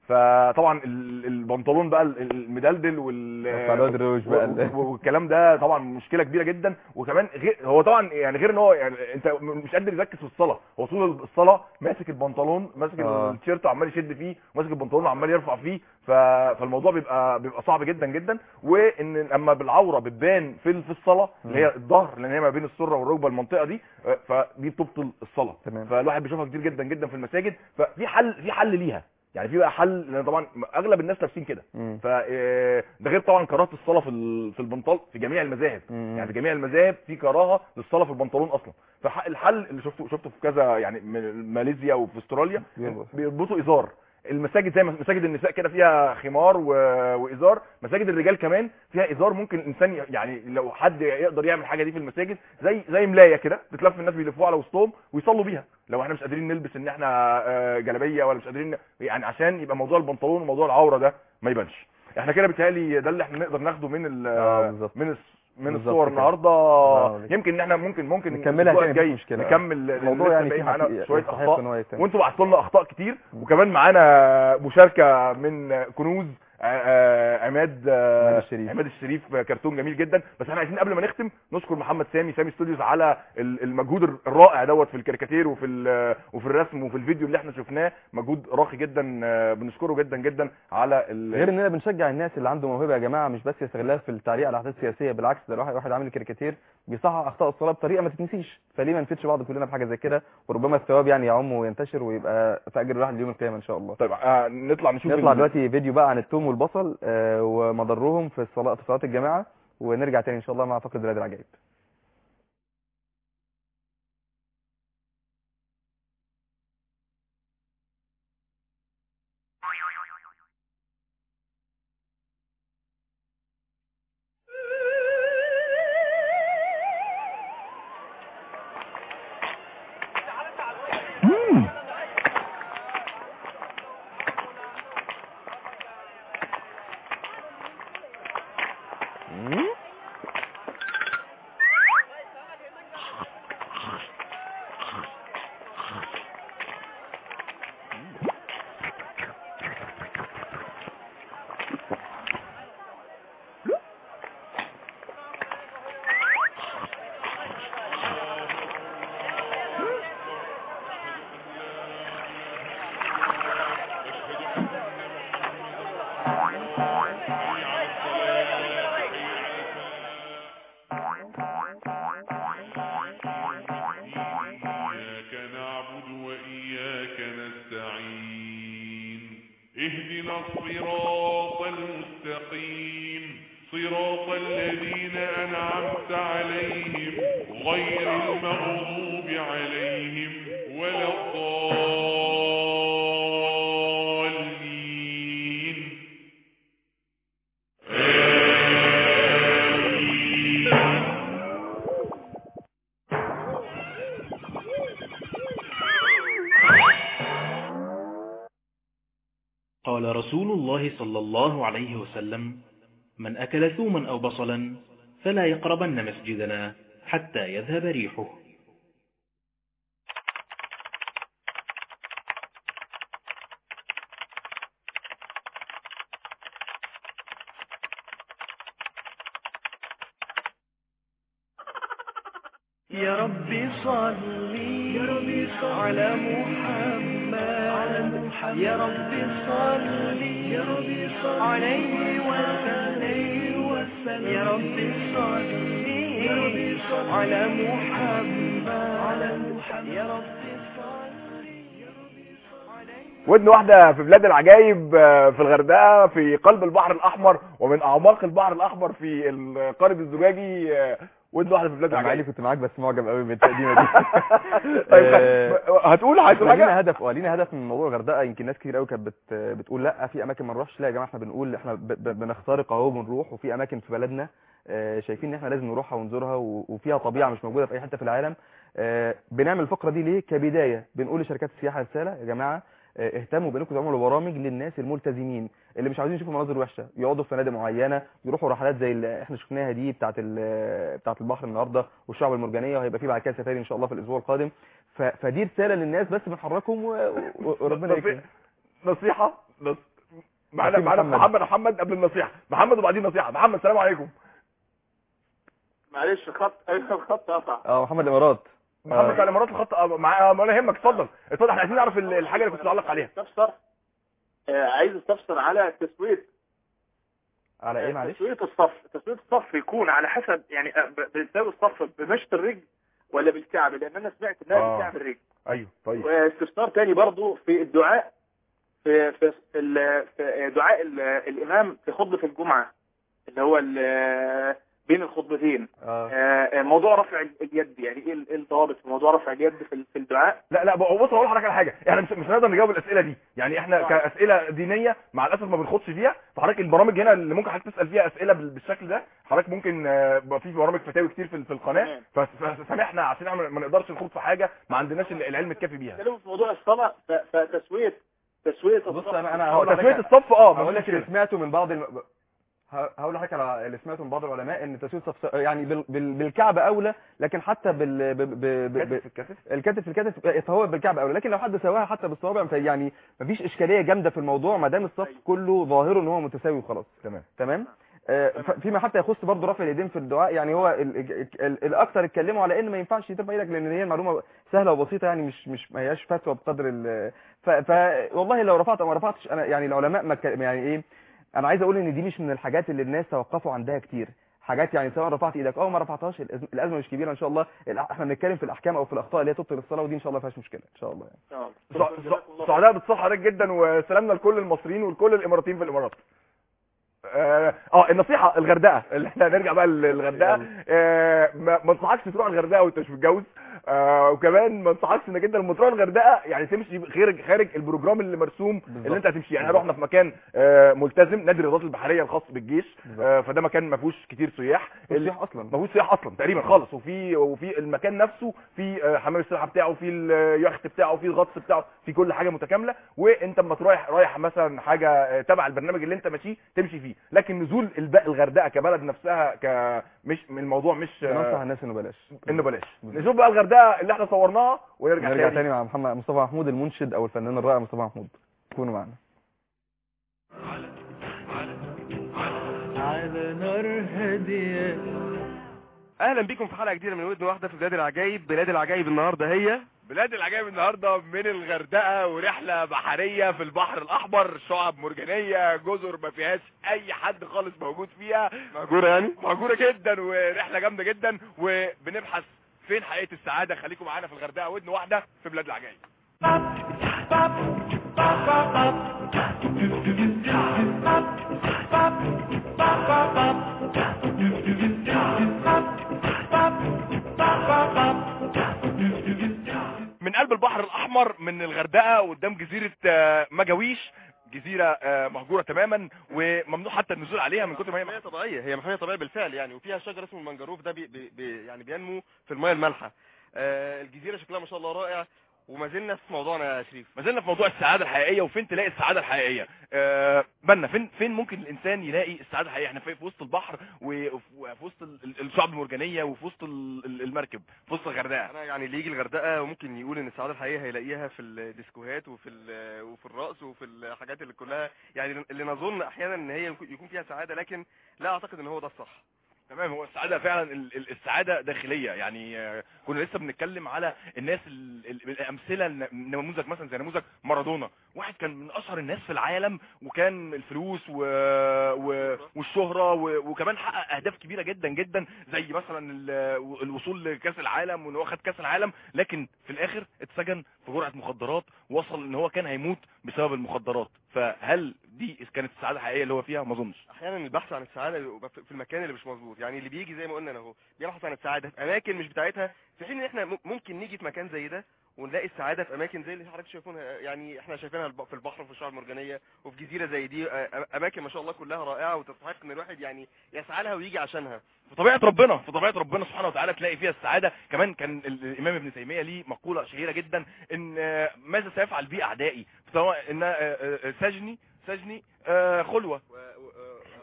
فطبعا ال- البنطلون بقى ال- المدلدل وال بتاع الواد الروش بقى ال- و- والكلام ده طبعا مشكله كبيره جدا وكمان غير هو طبعا يعني غير ان هو يعني انت م- مش قادر يركز في الصلاه هو طول الصلاه ماسك البنطلون ماسك آه. التيشيرت وعمال يشد فيه ماسك البنطلون وعمال يرفع فيه ف... فالموضوع بيبقى بيبقى صعب جدا جدا وان لما بالعوره بتبان في في الصلاه اللي هي الظهر لان هي ما بين السره والركبه المنطقه دي آه، فدي بتبطل الصلاه تمام. فالواحد بيشوفها كتير جدا جدا في المساجد ففي حل في حل ليها يعني في بقى حل لان طبعا اغلب الناس لابسين كده مم. ف آه، ده غير طبعا كراهه الصلاه في ال- في البنطال في جميع المذاهب مم. يعني في جميع المذاهب في كراهه للصلاه في البنطلون اصلا فالحل اللي شفته شفته في كذا يعني من ماليزيا وفي استراليا بيربط. بيربطوا ازار المساجد زي ما مساجد النساء كده فيها خمار و... وازار مساجد الرجال كمان فيها ازار ممكن الانسان ي- يعني لو حد يقدر يعمل حاجه دي في المساجد زي زي ملايه كده بتلف الناس بيلفوها على وسطهم ويصلوا بيها لو احنا مش قادرين نلبس ان احنا آه، جلابيه ولا مش قادرين يعني عشان يبقى موضوع البنطلون وموضوع العوره ده ما يبانش احنا كده بيتهيألي ده اللي احنا نقدر ناخده من ال آه، بالظبط. من الس- من بالظبط الصور كده. النهارده برافو عليك. يمكن ان احنا ممكن ممكن نكملها الأسبوع تاني، مفيش الجاي مشكلة. نكمل الموضوع لسه يعني باقي فيه معانا حقيقة- شويه يستحق اخطاء إن هو يتم. وانتوا بعتوا لنا اخطاء كتير وكمان معانا مشاركه من كنوز آه، آه، عماد آه، عماد الشريف. عماد الشريف كرتون جميل جدا بس احنا عايزين قبل ما نختم نشكر محمد سامي سامي ستوديوز على ال- المجهود الرائع دوت في الكاريكاتير وفي ال- وفي الرسم وفي الفيديو اللي احنا شفناه مجهود راقي جدا آه، بنشكره جدا جدا على ال- غير اننا بنشجع الناس اللي عنده موهبه يا جماعه مش بس يستغلها في التعليق على الاحداث السياسيه بالعكس ده واحد واحد عامل كاريكاتير بيصحح اخطاء الصلاه بطريقه ما تتنسيش فليه ما نفيدش بعض كلنا بحاجه زي كده وربما الثواب يعني يعم وينتشر ويبقى في اجر الواحد يوم القيامه ان شاء الله طيب آه، نطلع نشوف نطلع ال- دلوقتي فيديو بقى عن الثوم والبصل آه، ومضرهم في الصلاه في صلاه الجماعه ونرجع تاني ان شاء الله مع فقره بلاد العجائب إياك نعبد وإياك نستعين اهدنا الصراط المستقيم صراط الذين أنعمت عليهم غير المغضوب عليهم ولا الضالين قال رسول الله صلى الله عليه وسلم من أكل ثوما أو بصلا فلا يقربن مسجدنا حتى يذهب ريحه يا ربي صلي يا ربي صلي على محمد على محمد يا ربي صلي يا ربي صلي عليه وسلم يا ربي صلي يا ربي صلي على محمد على محمد يا ربي صلي يا ربي صلي عليه ودن واحدة في بلاد العجائب آه، في الغردقة في قلب البحر الأحمر ومن أعماق البحر الأحمر في القارب الزجاجي آه، ودن واحدة في بلاد انا معالي العجائب كنت معاك بس معجب قوي بالتقديمه دي طيب آه، خ- هتقول عايز احنا لينا حاجة هدف اه لينا هدف من موضوع الغردقه يمكن ناس كتير قوي كانت بت بتقول لا في اماكن ما نروحش لا يا جماعه احنا بنقول احنا ب- ب- بنخترق اهو بنروح وفي اماكن في بلدنا آه، شايفين ان احنا لازم نروحها ونزورها و- وفيها طبيعه مش موجوده في اي حته في العالم آه، بنعمل الفقره دي ليه كبدايه بنقول لشركات السياحه رساله يا جماعه آه، اهتموا بانكم تعملوا برامج للناس الملتزمين اللي مش عاوزين يشوفوا مناظر وحشه يقعدوا في فنادق معينه يروحوا رحلات زي اللي احنا شفناها دي بتاعه ال- بتاعه البحر النهارده والشعب المرجانيه وهيبقى في بعد كده سفاري ان شاء الله في الاسبوع القادم ف- فدي رساله للناس بس بنحركهم و- و- وربنا يكرم نصيحة نص- معانا في معانا محمد. محمد محمد قبل النصيحه محمد وبعدين نصيحه محمد السلام عليكم معلش خط ايوه الخط قطع اه محمد الامارات محمد آه. بتاع الامارات الخط آه، مع آه، ولا يهمك اتفضل اتفضل احنا عايزين نعرف ال- الحاجه اللي كنت بتعلق عليها استفسر آه، عايز استفسر على تسويه على ايه معلش تسويه الصف تسويه الصف يكون على حسب يعني آه، ب- بنساوي الصف بمشط الرجل ولا بالكعب لان انا سمعت انها آه. بالكعب الرجل ايوه طيب واستفسار تاني برضو في الدعاء في في في, ال- في دعاء ال- الامام في خطبه الجمعه اللي هو ال- بين الخطبتين اه آه، موضوع رفع اليد يعني ايه ال- إيه الضوابط في موضوع رفع اليد في ال- في الدعاء لا لا بص هقول لحضرتك على حاجه احنا مش مش هنقدر نجاوب الاسئله دي يعني احنا آه. كاسئله دينيه مع الاسف ما بنخدش فيها فحضرتك البرامج هنا اللي ممكن حضرتك تسال فيها اسئله بال- بالشكل ده حضرتك ممكن آه، يبقى في برامج فتاوي كتير في في القناه تمام. فس- فسامحنا عشان احنا ما نقدرش نخوض في حاجه ما عندناش ال- العلم الكافي بيها اتكلموا في موضوع الصلاه ف- فتسويه تسويه بص الصف انا انا هو هقول تسويه لحضرتك الصف اه هقول لك مفيش اللي سمعته من بعض الم... ه- هقول لحضرتك على اللي سمعته من بعض العلماء ان تسويه الصف يعني بال... بال... بالكعب اولى لكن حتى بال ب... ب... ب... ب... كتف الكتف الكتف في الكتف فهو بالكعب اولى لكن لو حد سواها حتى بالصوابع في- يعني مفيش اشكاليه جامده في الموضوع ما دام الصف كله ظاهره ان هو متساوي وخلاص تمام تمام آه، ف- فيما حتى يخص برضه رفع اليدين في الدعاء يعني هو ال- ال- ال- الاكثر اتكلموا على ان ما ينفعش ترفع ايدك لان هي المعلومه سهله وبسيطه يعني مش مش ما هياش فتوى بقدر ال ف, ف والله لو رفعت او ما رفعتش انا يعني العلماء ما ك- يعني ايه انا عايز اقول ان دي مش من الحاجات اللي الناس توقفوا عندها كتير حاجات يعني سواء رفعت ايدك او ما رفعتهاش الأز- الازمه مش كبيره ان شاء الله الأ- احنا بنتكلم في الاحكام او في الاخطاء اللي هي تبطل الصلاه ودي ان شاء الله ما فيهاش مشكله ان شاء الله يعني. سع- سع- سعداء باتصال حضرتك جدا وسلامنا لكل المصريين ولكل الاماراتيين في الامارات اه آه، النصيحه الغردقه اللي احنا هنرجع بقى للغردقه آه ما ما انصحكش تروح الغردقه وانت مش متجوز آه وكمان ما انصحكش انك انت لما تروح الغردقه يعني تمشي خارج خارج البروجرام اللي مرسوم اللي انت هتمشي يعني رحنا في مكان آه ملتزم نادي الرياضات البحريه الخاص بالجيش آه فده مكان ما فيهوش كتير سياح مفيش ال- سياح اصلا ما فيهوش سياح اصلا تقريبا خالص وفي وفي المكان نفسه في آه، حمام السباحه بتاعه في اليخت بتاعه في الغطس بتاعه في كل حاجه متكامله وانت اما تروح رايح مثلا حاجه آه، تبع البرنامج اللي انت ماشيه تمشي فيه لكن نزول الب- الغردقه كبلد نفسها ك مش من الموضوع مش آه، بننصح الناس انه بلاش انه بلاش نشوف بقى الغردقه اللي احنا صورناها ونرجع نرجع تاني تاني مع محمد مصطفى محمود المنشد او الفنان الرائع مصطفى محمود كونوا معنا على نار هادية اهلا بيكم في حلقه جديده من ودن واحده في بلاد العجايب بلاد العجايب النهارده هي بلاد العجائب النهارده من الغردقه ورحله بحريه في البحر الاحمر شعب مرجانيه جزر ما فيهاش اي حد خالص موجود فيها مهجوره يعني مهجوره جدا ورحله جامده جدا وبنبحث فين حقيقه السعاده خليكم معانا في الغردقه ودن واحده في بلاد العجائب من قلب البحر الاحمر من الغردقه قدام جزيره آه، مجاويش جزيره آه، مهجوره تماما وممنوع حتى النزول عليها من كتر ما هي محميه طبيعيه هي محميه طبيعيه بالفعل يعني وفيها شجر اسمه المنجروف ده بي بي بي يعني بينمو في الميه المالحه آه الجزيره شكلها ما شاء الله رائع وما زلنا في موضوعنا يا شريف ما زلنا في موضوع السعاده الحقيقيه وفين تلاقي السعاده الحقيقيه آه بنا فين فين ممكن الانسان يلاقي السعاده الحقيقيه احنا في في وسط البحر وفي وفي وسط ال- ال- الشعب المرجانيه وفي وسط ال- ال- المركب في وسط الغردقه انا يعني اللي يجي الغردقه ممكن يقول ان السعاده الحقيقيه هيلاقيها في الديسكوهات وفي ال- وفي الرقص وفي الحاجات اللي كلها يعني اللي نظن احيانا ان هي يكون فيها سعاده لكن لا اعتقد ان هو ده الصح تمام هو السعاده فعلا ال- ال- السعاده داخليه يعني آه، كنا لسه بنتكلم على الناس ال- ال- الامثله الن- نموذج مثلا زي نموذج مارادونا واحد كان من اشهر الناس في العالم وكان الفلوس و... و... والشهره و... وكمان حقق اهداف كبيره جدا جدا زي مثلا ال... الوصول لكاس العالم وان هو خد كاس العالم لكن في الاخر اتسجن في جرعه مخدرات وصل ان هو كان هيموت بسبب المخدرات فهل دي كانت السعاده الحقيقيه اللي هو فيها ما اظنش احيانا البحث عن السعاده بيبقى في في المكان اللي مش مظبوط يعني اللي بيجي زي ما قلنا أنا اهو بيبحث عن السعاده في اماكن مش بتاعتها في حين ان احنا م- ممكن نيجي في مكان زي ده ونلاقي السعاده في اماكن زي اللي حضرتك شايفينها يعني احنا شايفينها الب- في البحر وفي الشعاب المرجانيه وفي جزيره زي دي آه، اماكن ما شاء الله كلها رائعه وتستحق ان الواحد يعني يسعى لها ويجي عشانها في طبيعه ربنا في طبيعه ربنا سبحانه وتعالى تلاقي فيها السعاده كمان كان ال- الامام ابن تيميه ليه مقوله شهيره جدا ان آه، ماذا سيفعل بي اعدائي سواء ان آه، آه، سجني سجني آه، خلوه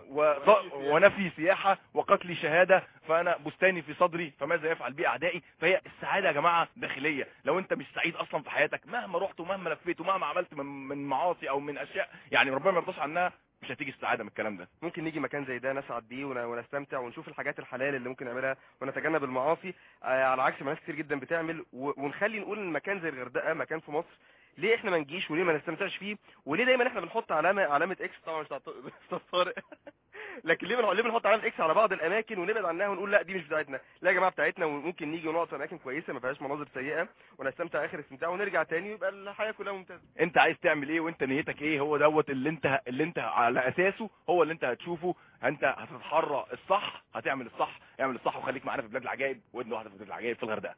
وط- ونفي سياحة وقتل شهادة فأنا بستاني في صدري فماذا يفعل بي أعدائي فهي السعادة يا جماعة داخلية لو أنت مش سعيد أصلا في حياتك مهما رحت ومهما لفيت ومهما عملت من, من معاصي أو من أشياء يعني ربنا ما يرضاش عنها مش هتيجي السعادة من الكلام ده ممكن نيجي مكان زي ده نسعد بيه ون- ونستمتع ونشوف الحاجات الحلال اللي ممكن نعملها ونتجنب المعاصي آه، على عكس ما ناس كتير جدا بتعمل و- ونخلي نقول ان مكان زي الغردقه مكان في مصر ليه احنا ما نجيش وليه ما نستمتعش فيه وليه دايما احنا بنحط علامه علامه اكس طبعا مش بتاع أستاذ طارق لكن ليه بنحط ليه بنحط علامه اكس على بعض الاماكن ونبعد عنها ونقول لا دي مش بتاعتنا لا يا جماعه بتاعتنا وممكن نيجي ونقعد في اماكن كويسه ما فيهاش مناظر سيئه ونستمتع اخر استمتاع ونرجع تاني ويبقى الحياه كلها ممتازه انت عايز تعمل ايه وانت نيتك ايه هو دوت اللي انت اللي انت على اساسه هو اللي انت هتشوفه انت هتتحرى الصح هتعمل الصح اعمل الصح وخليك معانا في بلاد العجائب ودن واحده في بلاد العجائب في الغردقه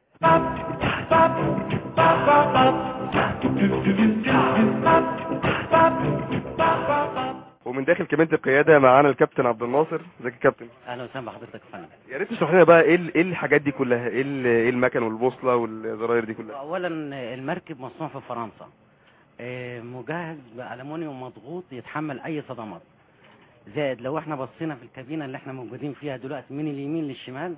ومن داخل كابينه القياده معانا الكابتن عبد الناصر ازيك يا كابتن اهلا وسهلا بحضرتك يا فندم يا ريت تشرح لنا بقى ايه ال- ايه الحاجات دي كلها ايه ال- ايه المكن والبوصله والزراير دي كلها اولا المركب مصنوع في فرنسا آه، مجهز بالومنيوم مضغوط يتحمل اي صدمات زائد لو احنا بصينا في الكابينه اللي احنا موجودين فيها دلوقتي من اليمين للشمال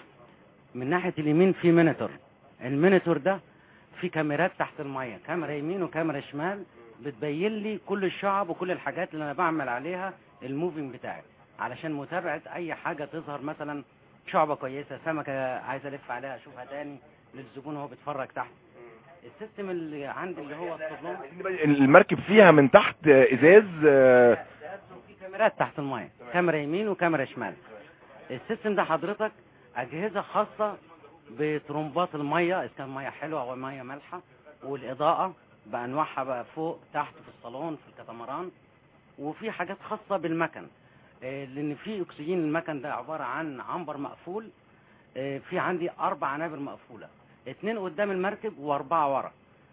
من ناحيه اليمين في مينيتور المينيتور ده في كاميرات تحت الميه كاميرا يمين وكاميرا شمال بتبين لي كل الشعب وكل الحاجات اللي انا بعمل عليها الموفينج بتاعي علشان متابعه اي حاجه تظهر مثلا شعبه كويسه سمكه عايز الف عليها اشوفها تاني للزبون وهو بيتفرج تحت السيستم اللي عندي اللي هو الطبلون المركب فيها من تحت ازاز آه، في كاميرات تحت المايه كاميرا يمين وكاميرا شمال السيستم ده حضرتك اجهزه خاصه بترمبات الميه اذا كان ميه حلوه او ميه مالحه والاضاءه بانواعها بقى فوق تحت في الصالون في الكتمران وفي حاجات خاصه بالمكن آه، لان في اكسجين المكن ده عباره عن عنبر مقفول آه، في عندي اربع عنابر مقفوله اتنين قدام المركب واربعه ورا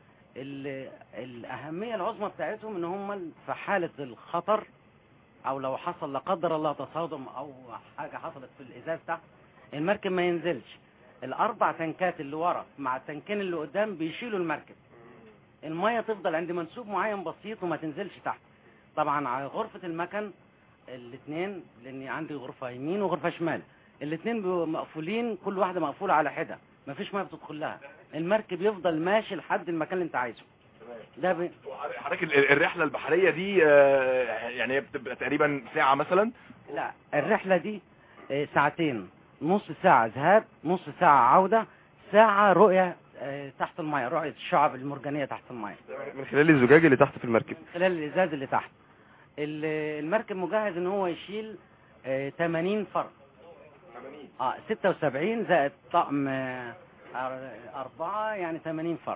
ال- الاهميه العظمى بتاعتهم ان هم في حاله الخطر او لو حصل لا قدر الله تصادم او حاجه حصلت في الازاز تحت المركب ما ينزلش الاربع تنكات اللي ورا مع التنكين اللي قدام بيشيلوا المركب الميه تفضل عند منسوب معين بسيط وما تنزلش تحت طبعا على غرفه المكن الاثنين لاني عندي غرفه يمين وغرفه شمال الاثنين بيبقوا مقفولين كل واحده مقفوله على حده مفيش ميه بتدخل لها المركب يفضل ماشي لحد المكان اللي انت عايزه ده بي... حضرتك ال- الرحله البحريه دي آه، يعني هي بتبقى تقريبا ساعه مثلا لا الرحلة دي آه، ساعتين نص ساعة ذهاب نص ساعة عودة ساعة رؤية آه، تحت المية رؤية الشعب المرجانية تحت المية من خلال الزجاج اللي تحت في المركب خلال الإزاز اللي تحت ال- المركب مجهز ان هو يشيل آه، 80 فرد اه 76 زائد طقم آه، أر- أربعة يعني 80 فرد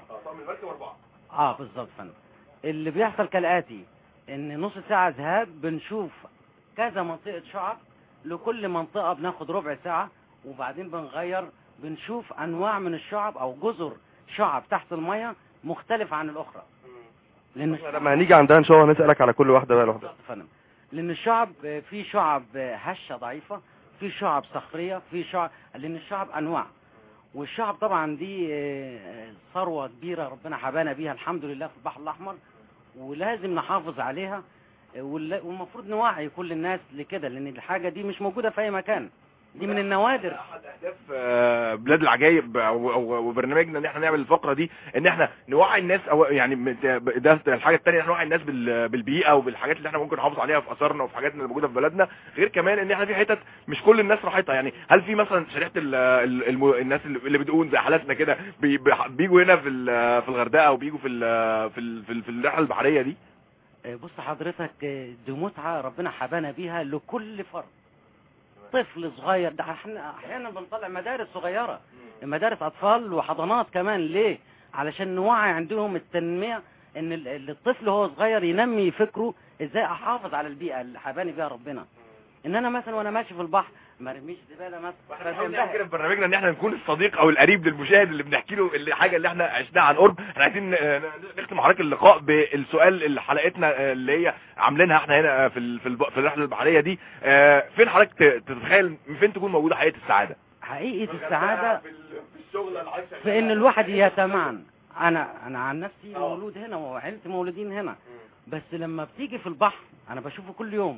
اه بالظبط فندم اللي بيحصل كالآتي ان نص ساعة ذهاب بنشوف كذا منطقة شعب لكل منطقة بناخد ربع ساعة وبعدين بنغير بنشوف انواع من الشعب او جزر شعب تحت المية مختلفة عن الاخرى لان لما هنيجي عندها ان شاء الله هنسالك على كل واحده بقى لوحدها فندم لان الشعب آه، في شعب آه، هشة ضعيفة في شعب صخرية في شعب لان الشعب انواع والشعب طبعا دي آه، آه، ثروة كبيرة ربنا حبانا بيها الحمد لله في البحر الاحمر ولازم نحافظ عليها آه، وال- والمفروض نوعي كل الناس لكده لان الحاجة دي مش موجودة في اي مكان دي من النوادر في بلاد العجائب او أو- وبرنامجنا ان احنا نعمل الفقره دي ان احنا نوعي الناس او يعني مت- ده الحاجه الثانيه نوعي الناس بال- بالبيئه وبالحاجات اللي احنا ممكن نحافظ عليها في اثارنا وفي حاجاتنا اللي موجوده في بلدنا غير كمان ان احنا في حتت مش كل الناس راحتها يعني هل في مثلا شريحه ال- ال- الم- الناس اللي اللي بتقول زي حالاتنا كده بي- بي- بيجوا هنا في ال- في الغردقه او بيجوا في ال- في ال- في ال- في الرحله البحريه دي آه، بص حضرتك آه، دي متعة ربنا حبانا بيها لكل فرد طفل صغير ده احنا احيانا بنطلع مدارس صغيرة مدارس اطفال وحضانات كمان ليه علشان نوعي عندهم التنمية ان ال- ال- الطفل وهو صغير ينمي فكره ازاي احافظ على البيئة اللي حباني بيها ربنا ان انا مثلا وانا ماشي في البحر ما ارميش زبالة مثلا بنحاول نعمل كده في برنامجنا ان احنا نكون الصديق او القريب للمشاهد اللي بنحكي له الحاجه اللي احنا عشناها عن قرب احنا عايزين ن- ن- نختم حضرتك اللقاء بالسؤال اللي حلقتنا اللي هي عاملينها احنا هنا في ال- في الب- في الرحله البحريه دي آه، فين حضرتك ت- تتخيل فين تكون موجوده حقيقه السعاده حقيقة السعادة في الشغل اللي عايش في ان الواحد يتمعن انا انا عن نفسي مولود هنا وعيلتي مولودين هنا بس لما بتيجي في البحر انا بشوفه كل يوم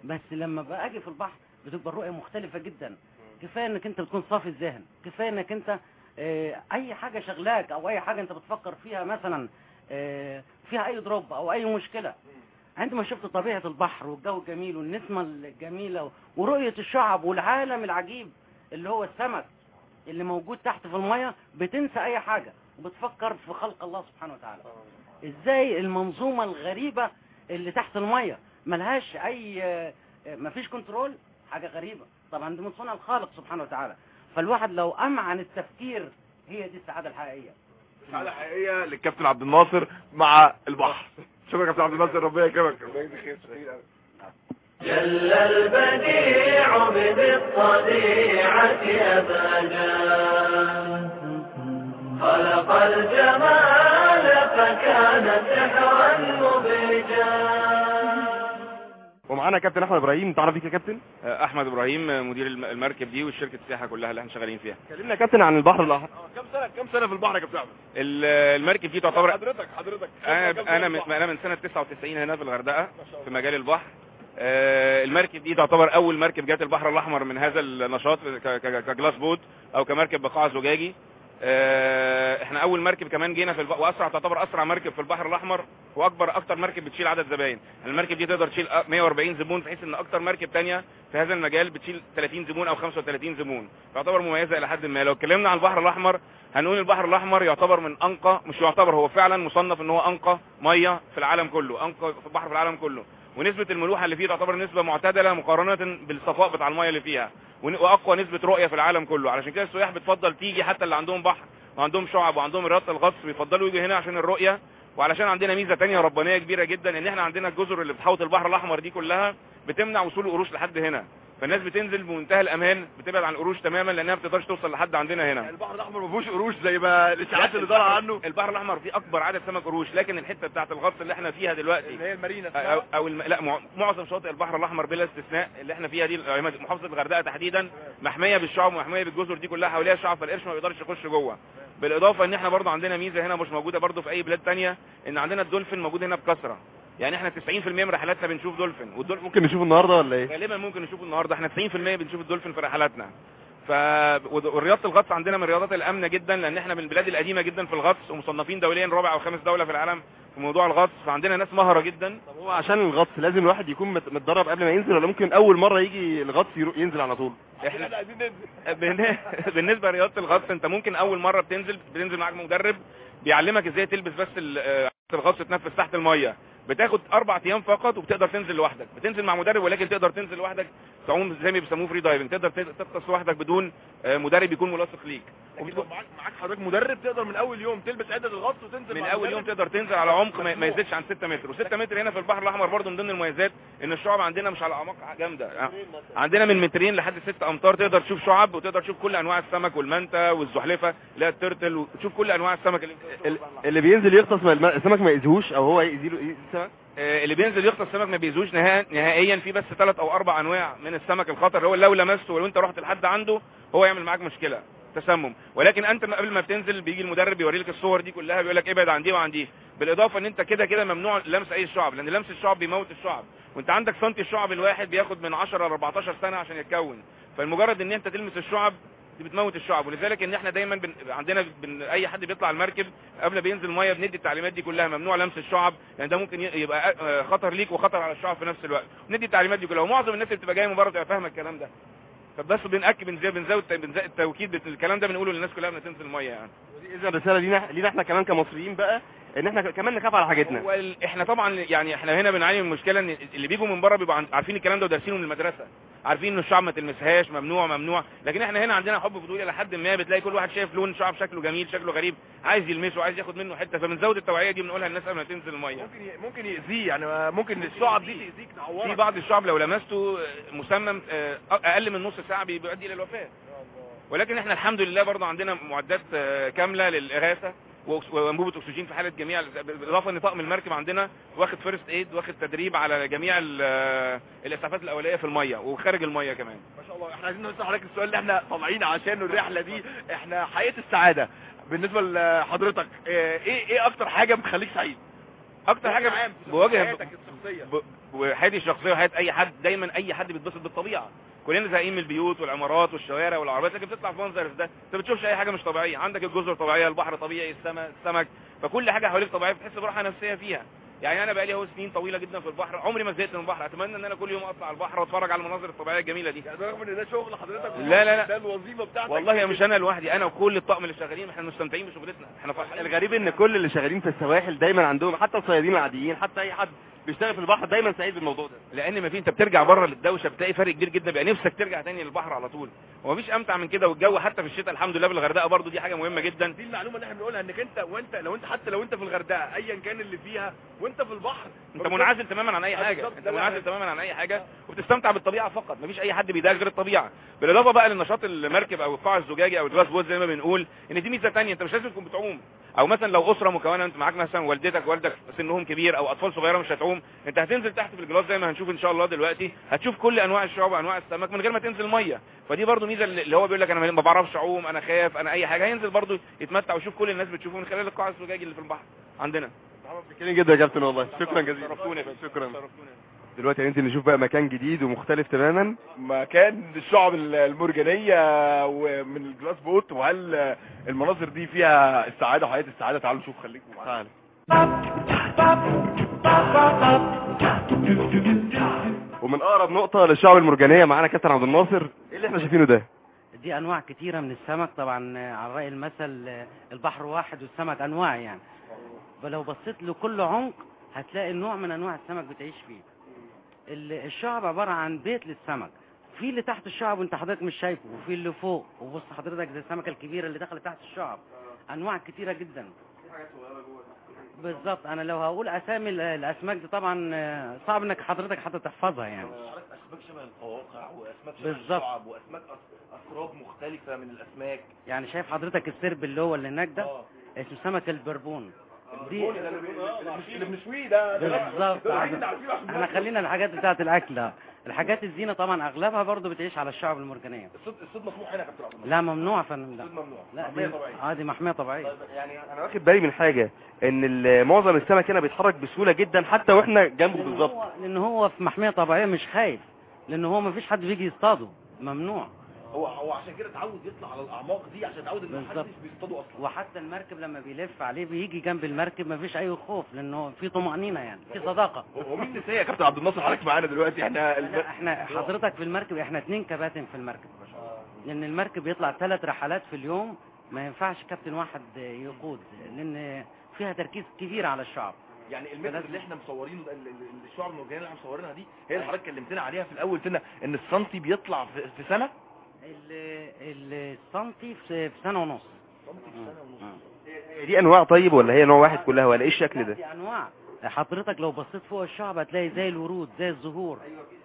بس لما باجي في البحر بتبقى الرؤيه مختلفه جدا كفايه انك انت بتكون صافي الذهن كفايه انك انت آه، اي حاجه شغلاك او اي حاجه انت بتفكر فيها مثلا آه، فيها اي دروب او اي مشكله عندما شفت طبيعه البحر والجو الجميل والنسمه الجميله ورؤيه الشعب والعالم العجيب اللي هو السمك اللي موجود تحت في الميه بتنسى اي حاجه وبتفكر في خلق الله سبحانه وتعالى ازاي المنظومه الغريبه اللي تحت الميه ملهاش اي آه، مفيش كنترول حاجه غريبه طبعا دي من صنع الخالق سبحانه وتعالى فالواحد لو امعن التفكير هي دي السعاده الحقيقيه السعاده الحقيقيه للكابتن عبد الناصر مع البحر شكرا يا كابتن عبد الناصر ربنا يكرمك ربنا يجزيك خير كتير قوي. جل البديع بالطبيعة أبدا خلق الجمال فكان سحرا مبهجا ومعانا كابتن احمد ابراهيم تعرف بيك يا كابتن احمد ابراهيم مدير الم- المركب دي والشركه السياحه كلها اللي احنا شغالين فيها كلمنا يا كابتن عن البحر الاحمر كم سنه كم سنه في البحر يا كابتن احمد ال- المركب دي تعتبر حضرتك حضرتك انا انا من انا من سنه 99 هنا في الغردقه في مجال البحر آه، المركب دي تعتبر اول مركب جات البحر الاحمر من هذا النشاط ك- ك- كجلاس بوت او كمركب بقاع زجاجي آه، احنا اول مركب كمان جينا في البحر واسرع تعتبر اسرع مركب في البحر الاحمر واكبر اكتر مركب بتشيل عدد زباين المركب دي تقدر تشيل 140 زبون في حيث ان اكتر مركب تانية في هذا المجال بتشيل 30 زبون او 35 زبون تعتبر مميزه الى حد ما لو اتكلمنا عن البحر الاحمر هنقول البحر الاحمر يعتبر من انقى مش يعتبر هو فعلا مصنف ان هو انقى ميه في العالم كله انقى في البحر في العالم كله ونسبة الملوحة اللي فيه تعتبر نسبة معتدلة مقارنة بالصفاء بتاع المية اللي فيها ون- واقوى نسبة رؤية في العالم كله علشان كده السياح بتفضل تيجي حتى اللي عندهم بحر وعندهم شعب وعندهم رياضة الغطس بيفضلوا يجوا هنا عشان الرؤية وعلشان عندنا ميزة تانية ربانية كبيرة جدا ان احنا عندنا الجزر اللي بتحوط البحر الاحمر دي كلها بتمنع وصول القروش لحد هنا فالناس بتنزل بمنتهى الامان بتبعد عن القروش تماما لانها ما بتقدرش توصل لحد عندنا هنا البحر الاحمر ما فيهوش قروش زي ما الاشاعات اللي طالعه عنه البحر الاحمر فيه اكبر عدد سمك قروش لكن الحته بتاعت الغطس اللي احنا فيها دلوقتي اللي هي المارينا او, أو الم... لا مع- معظم شواطئ البحر الاحمر بلا استثناء اللي احنا فيها دي محافظه الغردقه تحديدا محميه بالشعب ومحميه بالجزر دي كلها حواليها شعب فالقرش ما بيقدرش يخش جوه بالاضافه ان احنا برضو عندنا ميزه هنا مش موجوده برضو في اي بلاد تانية ان عندنا الدولفين موجود هنا بكثره يعني احنا 90% من رحلاتنا بنشوف دولفين والدولفين ممكن نشوفه النهارده ولا ايه غالبا ممكن نشوفه النهارده احنا 90% بنشوف الدولفين في رحلاتنا ف ورياضه الغطس عندنا من الرياضات الامنه جدا لان احنا من البلاد القديمه جدا في الغطس ومصنفين دوليا رابع او خامس دوله في العالم في موضوع الغطس فعندنا ناس مهره جدا طب هو عشان الغطس لازم الواحد يكون مت- متدرب قبل ما ينزل ولا ممكن اول مره يجي الغطس يرو- ينزل على طول احنا بن- بالنسبه لرياضه الغطس انت ممكن اول مره بتنزل بتنزل معاك مدرب بيعلمك ازاي تلبس بس ال- آه، الغطس تنفس تحت الميه بتاخد اربع ايام فقط وبتقدر تنزل لوحدك بتنزل مع مدرب ولكن تقدر تنزل لوحدك تعوم زي ما بيسموه فري دايفنج تقدر تت- تغطس لوحدك بدون آه، مدرب يكون ملاصق ليك وبتكون معاك معاك حضرتك مدرب تقدر من اول يوم تلبس عده الغطس وتنزل من مع اول المدرب. يوم تقدر تنزل على عمق ما ما يزيدش عن 6 متر و6 متر هنا في البحر الاحمر برضه من ضمن المميزات ان الشعب عندنا مش على اعماق جامده عندنا من مترين لحد 6 امتار تقدر تشوف شعب وتقدر تشوف كل انواع السمك والمنتا والزحلفه اللي هي الترتل وتشوف كل انواع السمك اللي ال- اللي بينزل يغطس ما الم- السمك ما يأذيهوش او هو يأذي له يأذي السمك آه، اللي بينزل يغطس سمك ما بيزوش نها- نهائيا في بس ثلاث او اربع انواع من السمك الخطر اللي هو لو لمسته ولو انت رحت لحد عنده هو يعمل معاك مشكله تسمم ولكن انت ما- قبل ما بتنزل بيجي المدرب يوري لك الصور دي كلها بيقول لك ابعد عن دي وعن دي بالاضافه ان انت كده كده ممنوع لمس اي شعب لان لمس الشعب بيموت الشعب وانت عندك سنتي الشعب الواحد بياخد من 10 ل 14 سنه عشان يتكون فالمجرد ان انت تلمس الشعب دي بتموت الشعب ولذلك ان احنا دايما بن... عندنا بن... اي حد بيطلع المركب قبل ما بينزل ميه بندي التعليمات دي كلها ممنوع لمس الشعب لان ده ممكن ي- يبقى آه، خطر ليك وخطر على الشعب في نفس الوقت ندي التعليمات دي كلها ومعظم الناس اللي بتبقى جايه من بره بتبقى فاهمه الكلام ده فبس بنأكد بنزود بنزود بنزود التوكيد بت- الكلام ده بنقوله للناس كلها قبل ما تنزل الميه يعني ودي اذا رساله لينا لينا احنا كمان كمصريين بقى ان احنا كمان نخاف على حاجتنا هو ال- احنا طبعا يعني احنا هنا بنعاني من مشكله ان اللي بيجوا من بره بيبقوا عن- عارفين الكلام ده ودارسينه من المدرسه عارفين ان الشعب ما تلمسهاش ممنوع ممنوع لكن احنا هنا عندنا حب فضولي لحد ما بتلاقي كل واحد شايف لون شعب شكله جميل شكله غريب عايز يلمسه عايز ياخد منه حته فبنزود التوعيه دي بنقولها للناس قبل ما تنزل الميه ممكن ي- ممكن يأذيه يعني ممكن الشعب دي تأذيك تعورك في بعض الشعب لو لمسته آه، مسمم آه، اقل من نص ساعه بي- بيؤدي الى الوفاه ولكن احنا الحمد لله برضه عندنا معدات آه، كامله للاغاثه وأكس- وانبوبه اكسجين في حاله جميع بالاضافه ان طاقم المركب عندنا واخد فيرست ايد واخد تدريب على جميع ال- آه، الاسعافات الاوليه في الميه وخارج الميه كمان ما شاء الله احنا عايزين نسال حضرتك السؤال اللي احنا طالعين عشانه الرحله دي احنا حقيقه السعاده بالنسبه لحضرتك اه، ايه ايه اكتر حاجه بتخليك سعيد اكتر حاجه عام في بواجه حياتك الشخصيه ب- وحياتي الشخصيه وحياه اي حد دايما اي حد بيتبسط بالطبيعه كلنا زهقين من البيوت والعمارات والشوارع والعربيات لكن بتطلع في منظر ده انت ما بتشوفش اي حاجه مش طبيعيه عندك الجزر طبيعيه البحر طبيعي السماء السمك فكل حاجه حواليك طبيعيه بتحس براحه نفسيه فيها يعني انا بقالي اهو سنين طويله جدا في البحر عمري ما زهقت من البحر اتمنى ان انا كل يوم اطلع على البحر واتفرج على المناظر الطبيعيه الجميله دي يعني رغم ان ده شغل حضرتك لا لا لا. ده الوظيفه بتاعتك والله يا مش انا لوحدي انا وكل الطقم اللي شغالين احنا مستمتعين بشغلتنا احنا فرحانين الغريب ان كل اللي شغالين في السواحل دايما عندهم حتى الصيادين العاديين حتى اي حد بيشتغل في البحر دايما سعيد بالموضوع ده لان ما في انت بترجع بره للدوشه بتلاقي فرق كبير جدا بقى نفسك ترجع تاني للبحر على طول ومفيش امتع من كده والجو حتى في الشتاء الحمد لله بالغردقه برضو دي حاجه مهمه جدا دي المعلومه اللي احنا بنقولها انك انت وانت لو انت حتى لو انت في الغردقه ايا كان اللي فيها وانت في البحر انت منعزل تماما عن اي حاجه بالظبط، انت ده منعزل بقى. تماما عن اي حاجه وبتستمتع بالطبيعه فقط مفيش اي حد بيضايقك غير الطبيعه بالاضافه بقى للنشاط المركب او القاع الزجاجي او الجلاس بوت زي ما بنقول ان دي ميزه ثانيه انت مش لازم تكون بتعوم او مثلا لو اسره مكونه انت معاك مثلا والدتك والدك سنهم كبير او اطفال صغيره مش هتعوم انت هتنزل تحت في الجلاس زي ما هنشوف ان شاء الله دلوقتي هتشوف كل انواع الشعاب وانواع السمك من غير ما تنزل ميه فدي برضو ميزه اللي هو بيقول لك انا ما بعرفش اعوم انا خايف انا اي حاجه هينزل برضو يتمتع ويشوف كل الناس بتشوفه من خلال القاع الزجاجي اللي في البحر عندنا جميل جدا يا كابتن والله شكرا جزيلا شرفتونا يا فندم. شكرا دلوقتي هننزل نشوف بقى مكان جديد ومختلف تماما مكان الشعب المرجانية ومن الجلاس بوت وهل المناظر دي فيها السعادة وحياة السعادة تعالوا نشوف خليكم معانا ومن اقرب نقطه للشعب المرجانيه معانا كابتن عبد الناصر ايه اللي احنا شايفينه ده دي انواع كتيره من السمك طبعا آه، على راي المثل آه، البحر واحد والسمك انواع يعني فلو بصيت لكل عمق هتلاقي نوع من انواع السمك بتعيش فيه ال- الشعب عباره عن بيت للسمك في اللي تحت الشعب وانت حضرتك مش شايفه وفي اللي فوق وبص حضرتك زي السمكه الكبيره اللي دخلت تحت الشعب انواع كتيره جدا بالظبط انا لو هقول اسامي ال- الاسماك دي طبعا آه، صعب انك حضرتك حتى تحفظها يعني اسماك شبه القواقع واسماك شبه بالظبط. الشعب واسماك اسراب مختلفة من الاسماك يعني شايف حضرتك السرب اللي هو اللي هناك ده اسمه سمك البربون دي اللي بنشويه ده بالظبط احنا خلينا الحاجات بتاعت الاكل آه. الحاجات الزينه طبعا اغلبها برضو بتعيش على الشعب المرجانيه الصيد الصيد مسموح هنا يا كابتن عبد الناصر. لا ممنوع يا فندم لا الصيد ممنوع لا محمية دي طبيعية. اه دي محميه طبيعيه يعني انا واخد بالي من حاجه ان ال- معظم السمك هنا بيتحرك بسهوله جدا حتى واحنا جنبه لان بالظبط هو لان هو في محميه طبيعيه مش خايف لان هو ما فيش حد بيجي يصطاده ممنوع هو هو عشان كده اتعود يطلع على الاعماق دي عشان اتعود ان بالظبط. محدش بيصطادوا اصلا وحتى المركب لما بيلف عليه بيجي جنب المركب ما فيش اي خوف لانه في طمانينه يعني في صداقه هو مين نسيه يا كابتن عبد الناصر حضرتك معانا دلوقتي احنا الب... لا احنا حضرتك في المركب احنا اتنين كباتن في المركب لان المركب بيطلع ثلاث رحلات في اليوم ما ينفعش كابتن واحد يقود لان فيها تركيز كبير على الشعب يعني المتر اللي احنا مصورينه ده ال- ال- الشعب المرجانيه اللي احنا مصورينها دي هي اللي حضرتك كلمتنا عليها في الاول قلت لنا ان السنتي بيطلع في, في سنه ال- ال- السنتي في في سنه ونص سنتي في سنه ونص آه. دي انواع طيب ولا هي نوع واحد كلها ولا ايه الشكل ده دي انواع حضرتك لو بصيت فوق الشعب هتلاقي زي الورود زي الزهور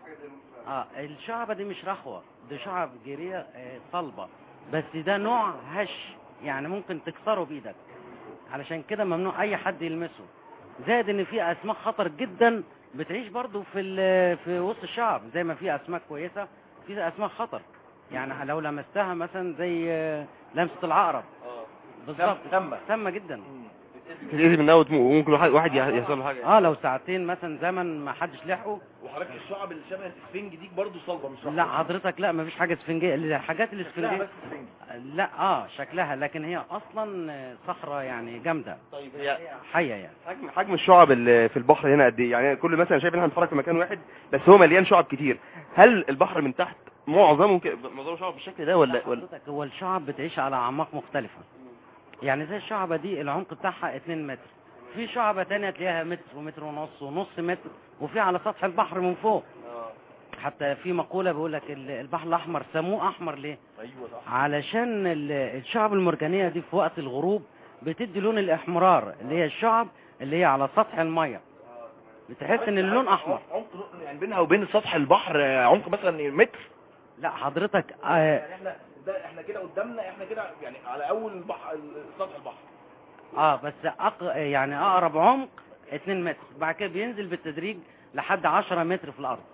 اه الشعبة دي مش رخوة دي شعب جيرية آه، صلبة بس ده نوع هش يعني ممكن تكسره بايدك علشان كده ممنوع اي حد يلمسه زائد ان في اسماك خطر جدا بتعيش برضو في ال- في وسط الشعب زي ما في اسماك كويسة في اسماك خطر يعني لو لمستها مثلا زي آه، لمسة العقرب بالظبط سامة. سامة جدا تتأذي منها وتمو- وممكن واحد واحد يحصل له حاجه اه لو ساعتين مثلا زمن ما حدش لحقه وحضرتك الشعب اللي شبه الاسفنج دي برضه صلبه مش لا حضرتك لا مفيش حاجه اسفنجيه الحاجات شكلها الاسفنجيه بس اسفنج لا اه شكلها لكن هي اصلا آه، صخره يعني جامده طيب هي حيه يعني حجم حجم الشعب اللي في البحر هنا قد ايه يعني كل مثلا شايف ان احنا بنتفرج في مكان واحد بس هو مليان شعب كتير هل البحر من تحت معظمه كده معظمه شعب بالشكل ده ولا ولا حضرتك هو الشعب بتعيش على اعماق مختلفه يعني زي الشعبه دي العمق بتاعها 2 متر في شعبه تانية تلاقيها متر ومتر ونص ونص متر وفي على سطح البحر من فوق حتى في مقوله بيقول لك ال- البحر الاحمر سموه احمر ليه ايوه صح علشان ال- الشعب المرجانية دي في وقت الغروب بتدي لون الاحمرار اللي هي الشعب اللي هي على سطح المية بتحس ان اللون احمر عمق يعني بينها وبين سطح البحر آه، عمق مثلا متر لا حضرتك آه يعني احنا ده احنا كده قدامنا احنا كده يعني على اول البحر سطح البحر اه بس أق... يعني اقرب عمق 2 متر بعد كده بينزل بالتدريج لحد 10 متر في الارض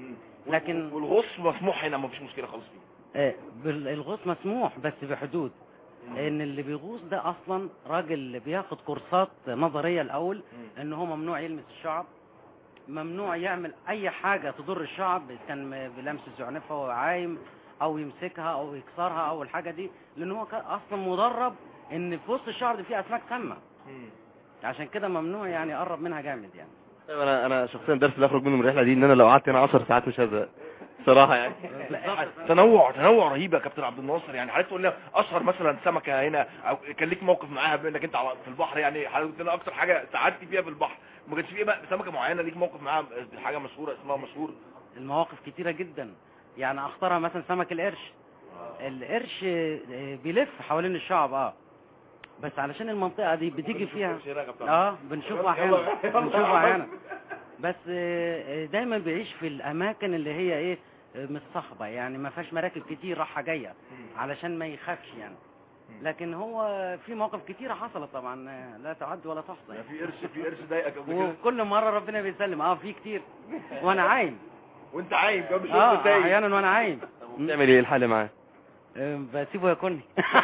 لكن والغصن مسموح هنا مفيش مشكله خالص فيه آه بال- الغوص مسموح بس بحدود ان اللي بيغوص ده اصلا راجل بياخد كورسات نظريه الاول ان هو ممنوع يلمس الشعب ممنوع يعمل اي حاجه تضر الشعب اذا كان بلمس الزعنفه وهو عايم او يمسكها او يكسرها او الحاجه دي لان هو كان اصلا مدرب ان في وسط الشعب دي فيه اسماك سامه عشان كده ممنوع يعني يقرب منها جامد يعني طيب انا انا شخصيا الدرس اللي اخرج منه من الرحله دي ان انا لو قعدت هنا 10 ساعات مش هزهق صراحه يعني تنوع تنوع رهيب يا كابتن عبد الناصر يعني حضرتك تقول لنا اشهر مثلا سمكه هنا او كان ليك موقف معاها بما انك انت على- في البحر يعني حضرتك قلت لنا اكتر حاجه سعدتي فيها في البحر ما كانش في بقى سمكه معينه ليك موقف معاها حاجه مشهوره اسمها مشهور المواقف كتيره جدا يعني اختارها مثلا سمك القرش القرش آه، بيلف حوالين الشعب اه بس علشان المنطقه دي بتيجي فيها اه بنشوفه احيانا بنشوفه احيانا بس آه، آه، دايما بيعيش في الاماكن اللي هي ايه آه، مش صخبه يعني ما فيهاش مراكب كتير رايحه جايه علشان ما يخافش يعني لكن هو في مواقف كتيره حصلت طبعا آه، لا تعد ولا تحصى يعني. في قرش في قرش ضايقك قبل كده وكل مره ربنا بيسلم اه في كتير وانا عايم وانت عايم كمان مش اه وانت تايه احيانا وانا عايم بتعمل ايه الحل معاه آه، بسيبه ياكلني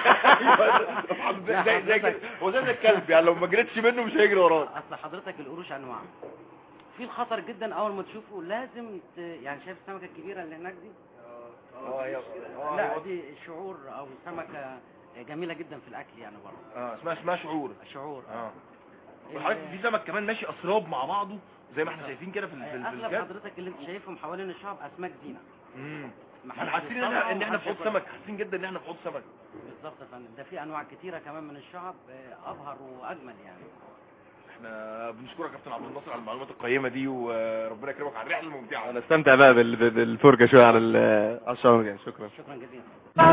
زي زي كده هو زي الكلب يعني لو ما جريتش منه مش هيجري وراك اصل حضرتك القروش انواع في الخطر جدا اول ما تشوفه لازم ت... يعني شايف السمكه الكبيره اللي هناك دي اه هي اه لا دي شعور او سمكه جميله جدا في الاكل يعني برضه اه اسمها اسمها شعور شعور اه وحضرتك في سمك كمان ماشي اسراب مع بعضه زي ما احنا شايفين كده في ال- في ال- في اغلب الكاب حضرتك اللي انت شايفهم حوالين الشعب اسماك زينه امم ما احنا حدش حاسين ان يصطادها احنا ان احنا في حوض ومحدش سمك حاسين جدا ان احنا في حوض سمك بالظبط يا فندم ده في انواع كتيره كمان من الشعب آه، ابهر واجمل يعني احنا بنشكرك يا كابتن عبد الناصر على المعلومات القيمه دي وربنا يكرمك على الرحله الممتعه انا استمتع بقى بال- بال- بالفرجه شويه على ال- على الشعب يعني شكرا شكرا جزيلا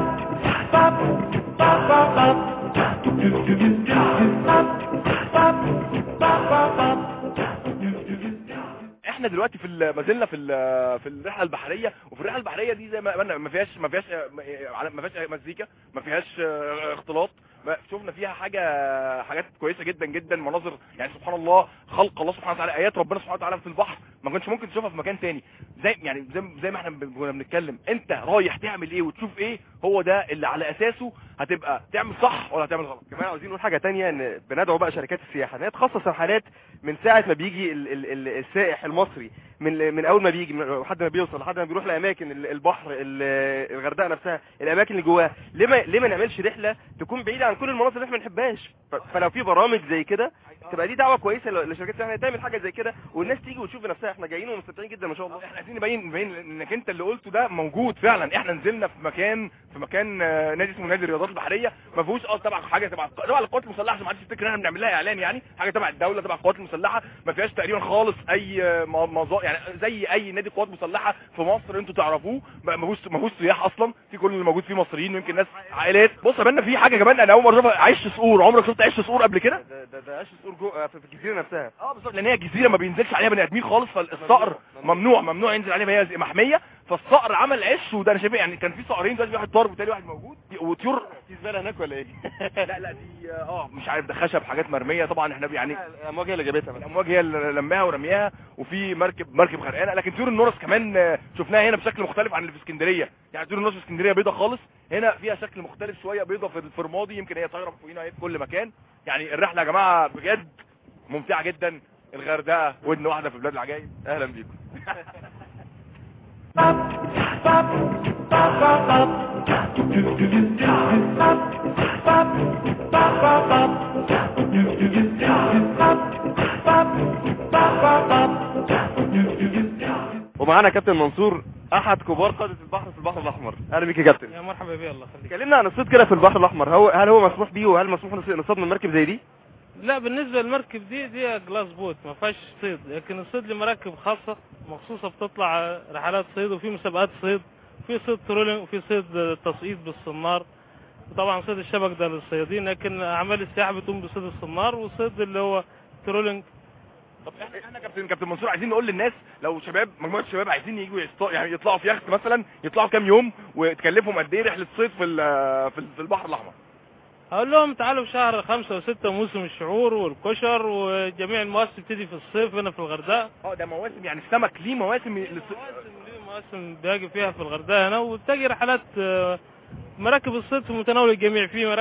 احنا دلوقتي في ال- ما زلنا في ال- في الرحله البحريه وفي الرحله البحريه دي زي ما قلنا ما فيهاش ما فيهاش ما فيهاش مزيكا ما فيهاش اه، اختلاط ما- شفنا فيها حاجه حاجات كويسه جدا جدا مناظر يعني سبحان الله خلق الله سبحانه وتعالى ايات ربنا سبحانه وتعالى في البحر ما كنتش ممكن تشوفها في مكان تاني زي يعني زي, زي ما احنا ب- كنا بنتكلم انت رايح تعمل ايه وتشوف ايه هو ده اللي على اساسه هتبقى تعمل صح ولا هتعمل غلط كمان عاوزين نقول حاجه تانية ان بندعو بقى شركات السياحه ان هي تخصص الحالات من ساعه ما بيجي ال ال ال السائح المصري من من اول ما بيجي من لحد ما بيوصل لحد ما بيروح لاماكن ال- البحر ال- الغردقه نفسها الاماكن اللي جواها ليه ما ليه ما نعملش رحله تكون بعيده عن كل المناطق اللي احنا ما بنحبهاش ف- فلو في برامج زي كده تبقى دي دعوه كويسه ل- لشركات السياحه إنها تعمل حاجه زي كده والناس تيجي وتشوف بنفسها احنا جايين ومستمتعين جدا ما شاء الله احنا عايزين نبين نبين انك انت اللي قلته ده موجود فعلا احنا نزلنا في مكان في مكان آه، نادي اسمه نادي الرياضات البحريه ما فيهوش اه تبع حاجه تبع تبع القوات المسلحه عشان ما حدش يفتكر ان احنا بنعمل لها اعلان يعني حاجه تبع الدوله تبع القوات المسلحه ما فيهاش تقريبا خالص اي آه، م- مظا يعني زي اي نادي قوات مسلحه في مصر انتوا تعرفوه ما ما فيهوش ما فيهوش سياح اصلا في كل اللي موجود فيه مصريين ويمكن ناس عائلات بص يا بنا في حاجه كمان انا اول مره اشوفها عش صقور عمرك شفت عش صقور قبل كده ده ده ده قش صقور جوه في في الجزيره نفسها اه بالظبط لان هي جزيره ما بينزلش عليها بني ادمين خالص فالصقر ممنوع ممنوع ينزل عليها هي زي محميه فالصقر عمل عش وده انا شايف يعني كان في صقرين دلوقتي واحد طار وتاني واحد موجود وطيور في زباله هناك ولا ايه لا لا دي اه مش عارف ده خشب حاجات مرميه طبعا احنا يعني الامواج هي اللي جابتها بقى. الامواج هي اللي لماها ورمياها وفي مركب مركب غرقانه لكن طيور النورس كمان آه، شفناها هنا بشكل مختلف عن اللي في اسكندريه يعني طيور النورس في اسكندريه بيضه خالص هنا فيها شكل مختلف شويه بيضه في في الرمادي يمكن هي طايره فوقينا اهي في كل مكان يعني الرحله يا جماعه بجد ممتعه جدا الغردقه ودن واحده في بلاد العجائب اهلا بيكم ومعانا كابتن منصور احد كبار قاده البحر في البحر الاحمر اهلا بيك يا كابتن يا مرحبا بيه الله يخليك كلمنا عن الصيد كده في البحر الاحمر هو هل هو مسموح بيه وهل مسموح نص- نصطاد من مركب زي دي لا بالنسبه للمركب دي دي جلاس بوت ما فيهاش صيد لكن الصيد لمراكب خاصه مخصوصه بتطلع رحلات صيد وفي مسابقات صيد في صيد ترولينج وفي صيد تصعيد بالصنار وطبعا صيد الشبك ده للصيادين لكن اعمال السياحه بتقوم بصيد الصنار وصيد اللي هو ترولينج طب احنا احنا كابتن كابتن منصور عايزين نقول للناس لو شباب مجموعه شباب عايزين يجوا يسط... يعني يطلعوا في يخت مثلا يطلعوا كام يوم وتكلفهم قد ايه رحله صيد في ال- في ال- في البحر الاحمر هقول لهم تعالوا في شهر خمسة وستة موسم الشعور والكشر وجميع المواسم تبتدي في الصيف هنا في الغردقة اه ده مواسم يعني السمك ليه مواسم للص... ليه مواسم باجي فيها في الغردقة هنا وبتجي رحلات آه، مراكب الصيد في متناول الجميع في مراكب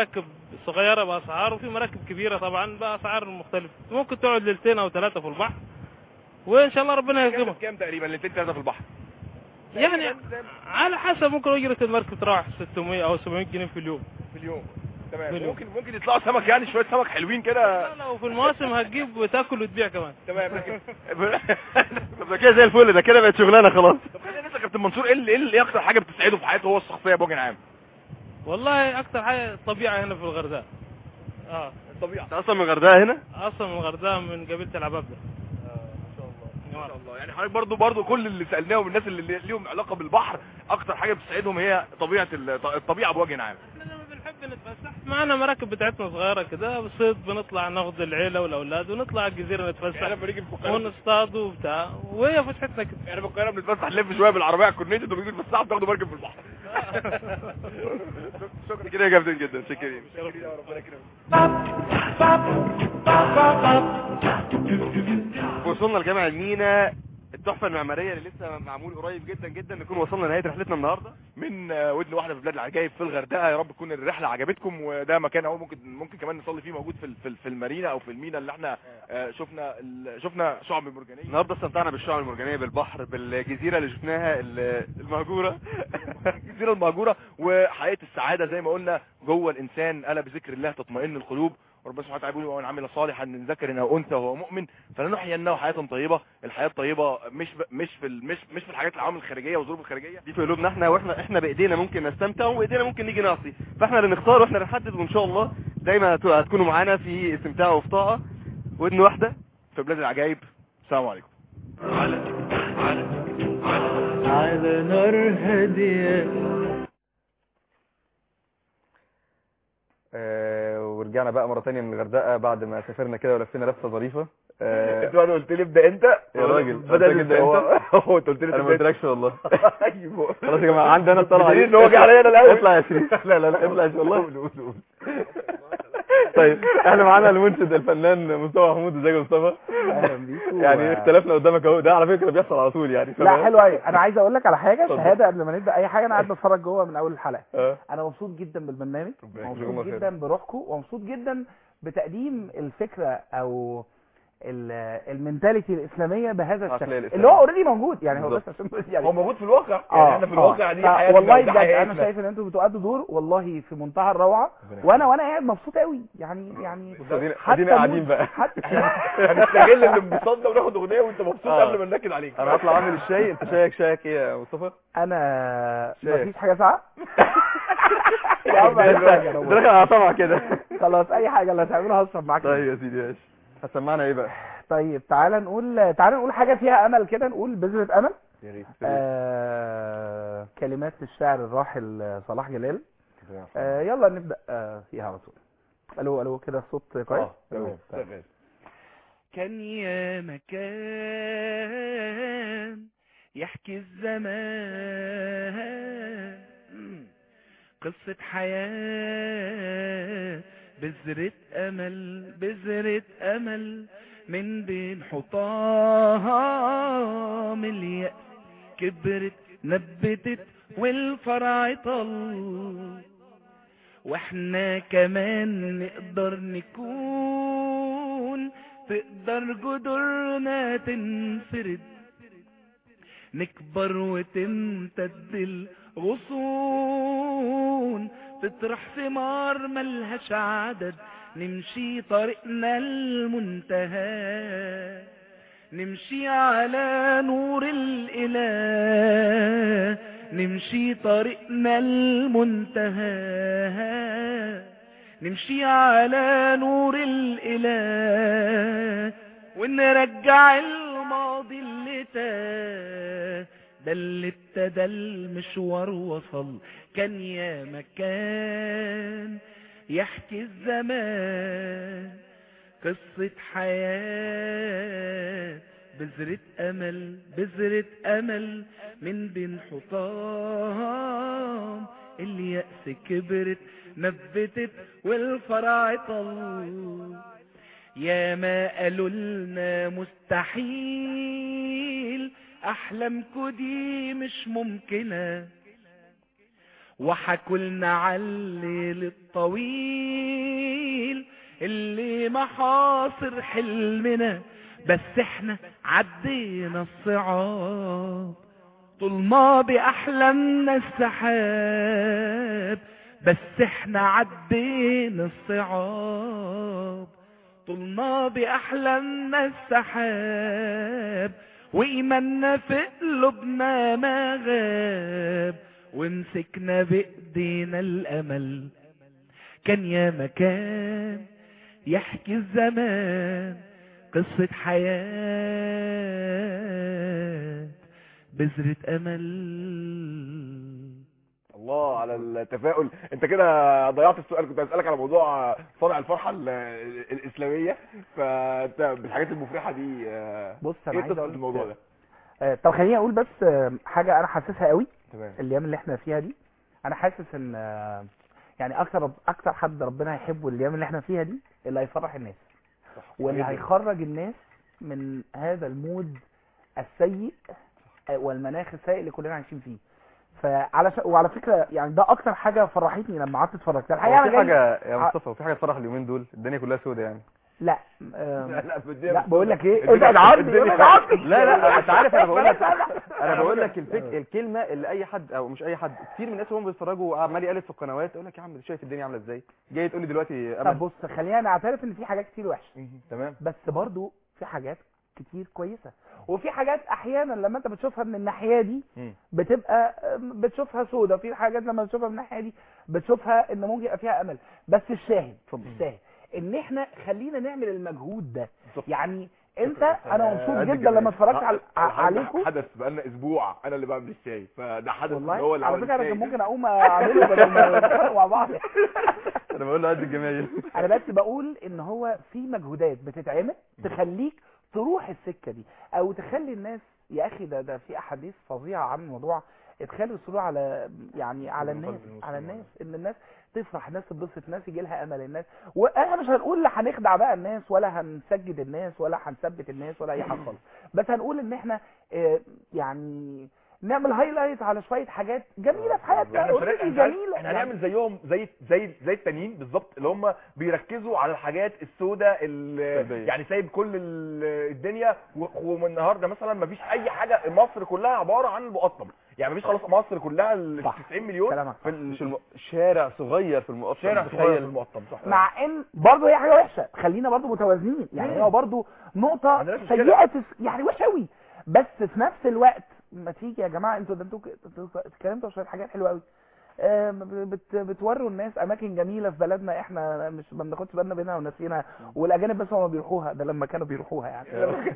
صغيره باسعار وفي مراكب كبيره طبعا باسعار مختلفه ممكن تقعد ليلتين او ثلاثه في البحر وان شاء الله ربنا يكرمك كام تقريبا الاثنين ثلاثه في البحر يعني على حسب ممكن اجره المركب تروح 600 او 700 جنيه في اليوم في اليوم في تمام اليوم. ممكن ممكن يطلعوا سمك يعني شويه سمك حلوين كده لو في المواسم هتجيب تاكل وتبيع كمان تمام لكن طب ده كده زي الفل ده كده بقت شغلانه خلاص طب خلينا نسال كابتن منصور ايه اللي- ايه اللي- ايه اكتر حاجه بتسعده في حياته هو الشخصيه بوجه عام والله اكتر حاجه الطبيعه هنا في الغردقه اه الطبيعه انت اصلا من الغردقه هنا اصلا من الغردقه من قبيله العباب ده ما شاء الله يعني حضرتك برضو برضو كل اللي سالناهم الناس اللي ليهم علاقه بالبحر اكتر حاجه بتسعدهم هي طبيعه ال- الطبيعه بوجه عام بنحب نتفسح معانا مراكب بتاعتنا صغيره كده بصيد بنطلع ناخد العيله والاولاد ونطلع الجزيره نتفسح يعني لما نيجي في القاهره ونصطاد وبتاع وهي فسحتنا كده يعني في القاهره بنتفسح نلف شويه بالعربيه على الكورنيش انتوا بتيجوا تتفسحوا بتاخدوا مركب في البحر شكرا كده يا كابتن جدا شكرين وصلنا لجامع المينا التحفه المعماريه اللي لسه معمول قريب جدا جدا نكون وصلنا لنهايه رحلتنا النهارده من آه، ودن واحده في بلاد العجائب في الغردقه يا رب تكون الرحله عجبتكم وده مكان اهو ممكن ممكن كمان نصلي فيه موجود في ال- في ال- في المارينا او في المينا اللي احنا آه، شفنا ال- شفنا شعب مرجانيه النهارده استمتعنا بالشعاب المرجانيه بالبحر بالجزيره اللي شفناها ال- المهجوره الجزيره المهجوره وحقيقه السعاده زي ما قلنا جوه الانسان الا بذكر الله تطمئن القلوب وربنا سبحانه وتعالى بيقول ومن عمل صالحا من ذكر او انثى وهو مؤمن فلنحيينه حياه طيبه الحياه الطيبه مش ب... مش في ال... مش مش في الحاجات العوامل الخارجيه والظروف الخارجيه دي في قلوبنا احنا واحنا احنا بايدينا ممكن نستمتع وايدينا ممكن نيجي نعصي فاحنا اللي نختار واحنا اللي نحدد وان شاء الله دايما هت- هتكونوا معانا في استمتاع وفي طاقه ودن واحده في بلاد العجائب السلام عليكم على نار هادية آه ورجعنا بقى مرة تانية من الغردقة بعد ما سافرنا كده ولفينا لفة ظريفة آه انت بعد قلت لي ابدا انت يا راجل بدل قلت لك ابدا هو- انت هو انت قلت لي انا ما تبدأ انت. قلتلكش والله ايوه خلاص يا جماعة عندي انا الطلعة بدليل ان هو جه عليا انا الاول اطلع يا شريف لا لا لا اطلع يا شريف والله قول قول قول طيب احنا معانا المنشد الفنان مصطفى محمود ازيك يا مصطفى اهلا بيكم يعني اختلفنا قدامك اهو ده على فكرة بيحصل على طول يعني لا حلو قوي انا عايز اقول لك على حاجه اتفضل. شهاده قبل ما نبدا اي حاجه انا قاعد بتفرج جوه من اول الحلقه اه انا مبسوط جدا بالبرنامج يجزيكم مبسوط الله خير. جدا بروحكم ومبسوط جدا بتقديم الفكره او ال- المنتاليتي الاسلاميه بهذا العقلية الشكل الإسلامية. اللي هو اوريدي موجود يعني هو بس بالظبط. عشان بس يعني هو موجود في الواقع يعني احنا في الواقع دي ف- حياتنا والله وده بجد انا حياتنا. شايف ان انتوا بتؤدوا دور والله في منتهى الروعه وانا وانا قاعد مبسوط قوي يعني يعني ادينا حتى ادينا قاعدين مود- بقى حتى يعني نستغل الانبساط وناخد اغنيه وانت مبسوط آه. قبل ما ننكد عليك انا هطلع اعمل الشاي انت شايك شايك ايه يا مصطفى انا شايف. مفيش حاجه ساعه يا عم أي حاجة أنا انت داخل على طمع كده خلاص اي حاجه اللي هتعملها هشرب معاك طيب يا سيدي ماشي هتسمعنا ايه بقى طيب تعالى نقول تعالى نقول حاجه فيها امل كده نقول بذره امل يا ريت آه كلمات الشاعر الراحل صلاح جلال آه يلا نبدا آه فيها على طول الو الو كده الصوت كويس اه تمام شغال كان يا مكان يحكي الزمان قصة حياة بذرة أمل بذرة أمل من بين حطام اليأس كبرت نبتت والفرع طل واحنا كمان نقدر نكون تقدر جدرنا تنفرد نكبر وتمتد الغصون تطرح ثمار ملهاش عدد نمشي طريقنا المنتهى نمشي على نور الإله نمشي طريقنا المنتهى نمشي على نور الإله ونرجع الماضي اللي تاه ده اللي ابتدى المشوار وصل كان يا مكان يحكي الزمان قصة حياة بذرة أمل بذرة أمل من بين حطام اليأس كبرت نبتت والفرع طل يا ما قالوا لنا مستحيل أحلامكو دي مش ممكنة وحكولنا على الليل الطويل اللي محاصر حلمنا بس احنا عدينا الصعاب طلنا بأحلامنا السحاب بس احنا عدينا الصعاب طلنا بأحلامنا السحاب وإيماننا في قلوبنا ما غاب ومسكنا بإيدينا الأمل كان يا مكان يحكي الزمان قصة حياة بذرة أمل الله على التفاؤل انت كده ضيعت السؤال كنت هسألك على موضوع صانع الفرحة ال- الإسلامية فانت بالحاجات المفرحة دي آه، بص انا ايه عايز قصة اقول الموضوع ده آه، طب خليني اقول بس آه، حاجه انا حاسسها قوي تمام الايام اللي احنا فيها دي انا حاسس ان آه، يعني اكتر اكتر حد ربنا هيحبه الايام اللي احنا فيها دي اللي هيفرح الناس واللي جدا. هيخرج الناس من هذا المود السيء آه، والمناخ السيء اللي كلنا عايشين فيه فعلى ش... وعلى فكره يعني ده اكتر حاجه فرحتني لما قعدت اتفرجت الحقيقه هو انا في جاي حاجه يا ع- مصطفى في حاجه تفرح اليومين دول الدنيا كلها سودة يعني لا آم، لا لا في الدنيا لا مش بقول سودة. لك ايه الدنيا- ابعد عني الدنيا- ابعد عني لا لا انت عارف انا بقول لك بلاش انا بقول لك الفك... الكلمه اللي اي حد او مش اي حد كتير من الناس وهم بيتفرجوا عمال يقلب في القنوات يقول لك يا عم شايف الدنيا عامله ازاي جاي تقول لي دلوقتي طب امل بص خلينا نعترف ان في حاجات كتير وحشه تمام بس برضو في حاجات كتير كويسه وفي حاجات احيانا لما انت بتشوفها من الناحيه دي مم. بتبقى أم، بتشوفها سودة في حاجات لما بتشوفها من الناحيه دي بتشوفها ان ممكن يبقى فيها امل بس الشاهد الشاهد ان احنا خلينا نعمل المجهود ده يعني انت انا مبسوط قد جدا كده. لما اتفرجت على آه، الحاجة عليكم حدث بقالنا اسبوع انا اللي بعمل الشاي فده حدث والله اللي هو اللي على عمل فكره انا الشاي. كان ممكن اقوم اعمله بدل ما نتخانق مع بعض انا بقول له قد الجمايل انا بس بقول ان هو في مجهودات بتتعمل تخليك تروح السكه دي او تخلي الناس يا اخي ده ده في احاديث فظيعه عن الموضوع ادخال السرور على يعني على قلب الناس المسلمين. على الناس ان الناس تفرح الناس تتبسط الناس يجي لها امل الناس واحنا مش هنقول لا هنخدع بقى الناس ولا هنسجد الناس ولا هنثبت الناس ولا اي حاجه خالص بس هنقول ان احنا آه، يعني نعمل هايلايت على شويه حاجات جميله في حياتنا احنا مش هنعمل- already احنا هنعمل- جميله احنا يعني. هنعمل زيهم زي زي زي التانيين بالظبط اللي هم بيركزوا على الحاجات السوداء اللي سلبية. يعني سايب كل ال- الدنيا و- ومن النهارده مثلا ما فيش اي حاجه مصر كلها عباره عن المقطم يعني ما فيش خلاص مصر كلها ال صح. 90 مليون كلامك في ال- مش الم... شارع صغير في المقطم شارع تخيل. صغير في المقطم صح مع ان برضه هي حاجه وحشه خلينا برضه متوازنين يعني مم. هو برضه نقطه عندنا مشكلة. سيئه تس- يعني وحشه قوي بس في نفس الوقت ما تيجي يا جماعه انتوا ده انتوا ك- انتوا اتكلمتوا في شويه حاجات حلوه قوي آم، بت بتوروا الناس اماكن جميله في بلدنا احنا مش ما بناخدش بالنا منها وناسينها والاجانب بس هم بيروحوها ده لما كانوا بيروحوها يعني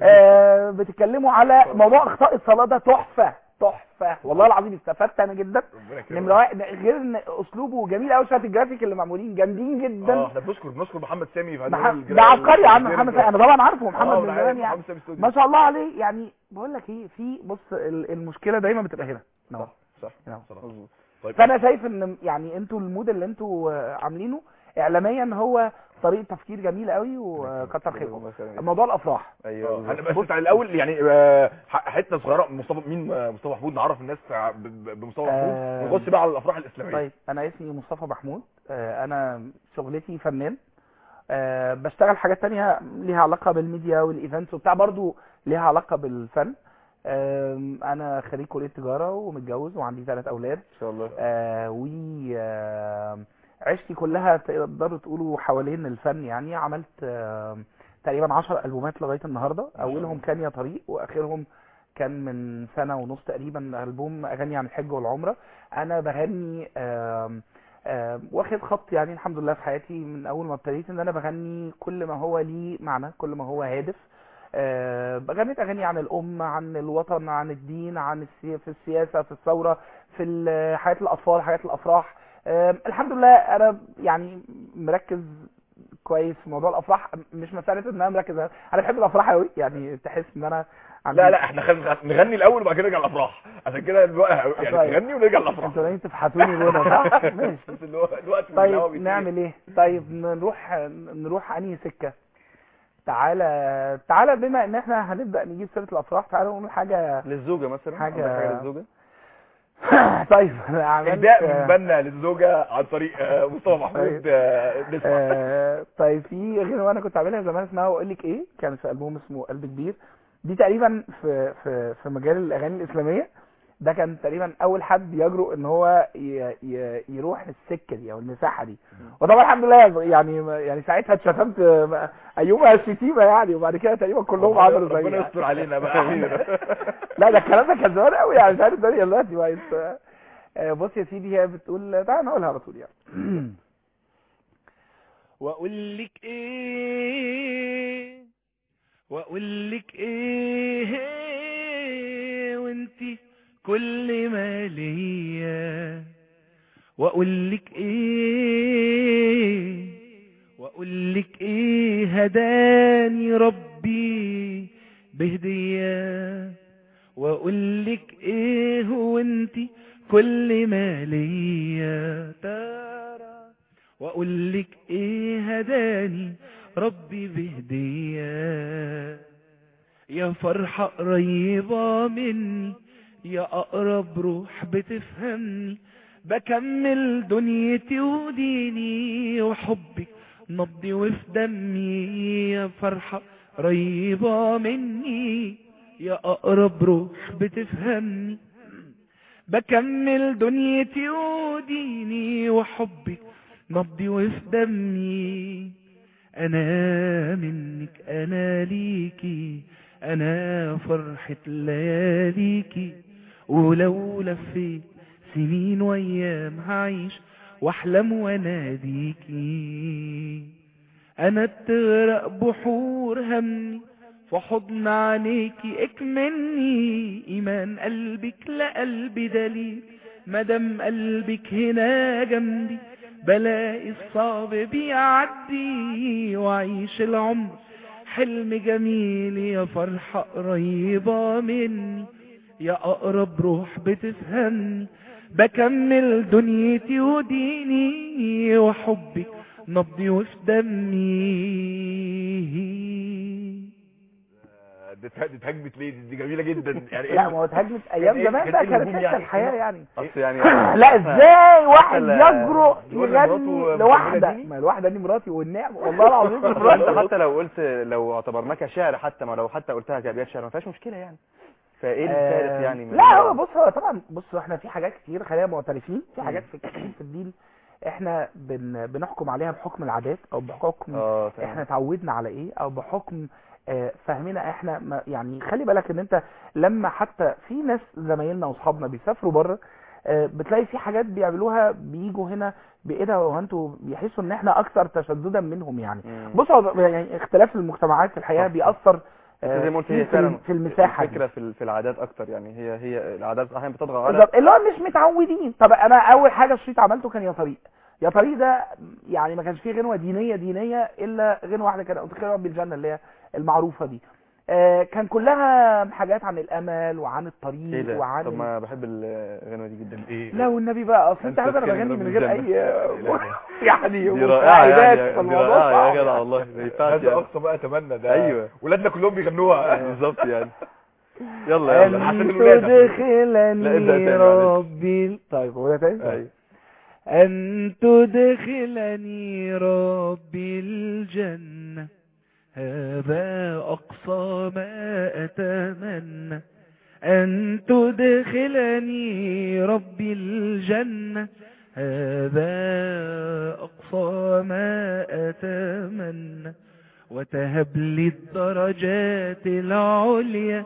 آه، بتتكلموا على موضوع اخطاء الصلاه ده تحفه تحفه والله العظيم استفدت انا جدا ربنا يكرمك. نمره واحد غير ان اسلوبه جميل قوي شويه الجرافيك اللي معمولين جامدين جدا اه احنا بنشكر بنشكر محمد سامي في ده هذا الجرا- ده عبقري يا عم الجرا- محمد سامي. انا طبعا عارفه آه، محمد من أنا عارف زمان يعني محمد سامي استوديو. ما شاء الله عليه يعني بقول لك ايه في بص ال- المشكله دايما بتبقى هنا نعم. صح نعم. مظبوط طيب فانا شايف ان يعني انتوا المود اللي انتوا آه، عاملينه اعلاميا هو طريقه تفكير جميله قوي وكتر خيركم موضوع الافراح ايوه آه، بالظبط. انا بس على الاول يعني آه، ح- حته صغيره مصطفى مين آه، مصطفى محمود نعرف الناس ع- ب- ب- بمصطفى محمود آه، ونخش بقى على الافراح الاسلاميه طيب انا اسمي مصطفى محمود آه، انا شغلتي فنان آه، بشتغل حاجات تانية ليها علاقة بالميديا والايفنتس وبتاع برضو ليها علاقة بالفن آم، انا خريج كلية تجارة ومتجوز وعندي ثلاث اولاد ان شاء الله آه، و آم، عشتي كلها تقدروا تقولوا حوالين الفن يعني عملت آم، تقريبا 10 البومات لغايه النهارده اولهم كان يا طريق واخرهم كان من سنه ونص تقريبا البوم اغاني عن الحج والعمره انا بغني آم، آم، واخد خط يعني الحمد لله في حياتي من اول ما ابتديت ان انا بغني كل ما هو ليه معنى كل ما هو هادف آه، غنيت اغاني عن الام عن الوطن عن الدين عن السي... في السياسه في الثوره في ال- حياه الاطفال حياه الافراح آم، الحمد لله انا يعني مركز كويس في موضوع الافراح مش مساله ان انا مركز انا بحب الافراح قوي يعني تحس ان انا عندي لا لا احنا خل... نغني الاول وبعد كده نرجع الافراح عشان كده الوقت يعني طيب. نغني ونرجع الافراح انتوا ناويين تفحتوني غنى صح ماشي بس اللي هو الوقت من الهوا طيب بيطير. نعمل ايه طيب نروح نروح انهي سكه تعالى تعالى بما ان احنا هنبدا نجيب سيره الافراح تعالى نقول حاجه للزوجه مثلا حاجة- عندك حاجه للزوجه طيب انا عملت اهداء من بنا للزوجه عن طريق آه، مصطفى محمود طيب. آه، نسمع آه، طيب في غنوه انا كنت عاملها زمان اسمها واقول لك ايه كان في البوم اسمه قلب كبير دي تقريبا في في في مجال الاغاني الاسلاميه ده كان تقريبا اول حد يجرؤ ان هو ي- ي- يروح للسكه دي او المساحه دي وطبعا الحمد لله يعني يعني ساعتها اتشتمت آه، ايومها الشتيمه يعني وبعد كده تقريبا كلهم عملوا زي ربنا يستر علينا بقى لا ده الكلام ده كان زمان قوي يعني مش عارف الدنيا دلوقتي بقت آه، بص يا سيدي هي بتقول تعالى نقولها على طول يعني واقول لك ايه واقول لك ايه وانتي كل ما ليا واقول لك ايه واقول لك ايه هداني ربي بهديه واقول لك ايه وانتي كل ما ليا ترى واقول لك ايه هداني ربي بهديه يا فرحة قريبة مني يا أقرب روح بتفهمني بكمل دنيتي وديني وحبك نبضي وفي دمي يا فرحة قريبة مني يا أقرب روح بتفهمني بكمل دنيتي وديني وحبك نبضي وفي دمي انا منك انا ليكي انا فرحة لياليكي ولو لفيت سنين وايام هعيش واحلم واناديكي انا بتغرق بحور همي في حضن عينيكي اكملني ايمان قلبك لقلبي دليل مدام قلبك هنا جنبي بلاقي الصعب بيعدي وعيش العمر حلم جميل يا فرحة قريبة مني يا أقرب روح بتفهمني بكمل دنيتي وديني وحبك نبضي وفي دمي دي اتها- دي اتهاجمت ليه دي دي جميله جدا يعني لا ما هو اتهاجمت ايام إيه- زمان كانت بقى إيه كانت الهجوم لسه يعني؟ الحياه يعني اصل يعني لا ازاي واحد ال- يجرؤ يقول لمراته يغني مكملة لواحده ديني؟ ما الواحده دي مراتي والنعم والله العظيم دي انت مراتي حتى لو قلت لو اعتبرناك شعر حتى ما لو حتى قلتها كابيات شعر ما فيهاش مشكله يعني فايه الفارق آه، يعني من- لا هو بص هو طبعا بص احنا في حاجات كتير خلينا معترفين في حاجات في كتير في الدين احنا بن بنحكم عليها بحكم العادات او بحكم اه تمام. احنا اتعودنا على ايه او بحكم آه، فهمنا احنا ما يعني خلي بالك ان انت لما حتى في ناس زمايلنا واصحابنا بيسافروا بره آه، بتلاقي في حاجات بيعملوها بيجوا هنا بايه ده هو انتوا بيحسوا ان احنا اكثر تشددا منهم يعني مم. بص هو يعني اختلاف المجتمعات في الحياه بيأثر بس آه، زي ما قلت في- هي في فعلا الم- في المساحه دي. الفكره في ال- في العادات اكتر يعني هي هي العادات احيانا بتطغى على بالظبط اللي هو مش متعودين طب انا اول حاجه الشريط عملته كان يا طريق يا طريق ده يعني ما كانش فيه غنوه دينيه دينيه الا غنوه واحده كده قلت رب الجنه اللي هي المعروفه دي آه كان كلها حاجات عن الامل وعن ايه الطريق ده وعن طب ما بحب الغنوه دي جدا ايه لا والنبي بقى اصل انت أنت عارف انا تتكلم بغني رب من غير الجنة. اي يعني دي رائعه مساعدات يعني دي فالموضوع رائعه صعب يا جدع يعني. والله ما ينفعش هذا يعني. اقصى بقى اتمنى ده ايوه ولادنا كلهم بيغنوها بالظبط يعني يلا يلا عشان أن الولاد عشان- لا، ابدأ تدخلني تاني معلش. ربي طيب هو ده تاني ايوه أن تدخلني ربي الجنة هذا أقصى ما أتمنى أن تدخلني ربي الجنة هذا أقصى ما أتمنى وتهب لي الدرجات العليا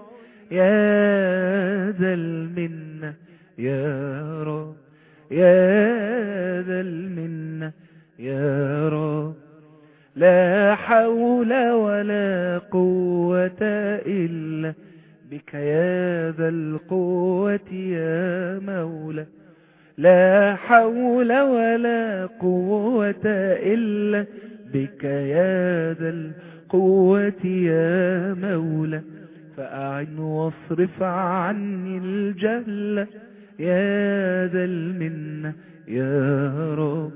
يا ذا المنة يا رب يا ذا المنة يا رب لا حول ولا قوة إلا بك يا ذا القوة يا مولى لا حول ولا قوة إلا بك يا ذا القوة يا مولى فأعن واصرف عني الجهل يا ذا المنة يا رب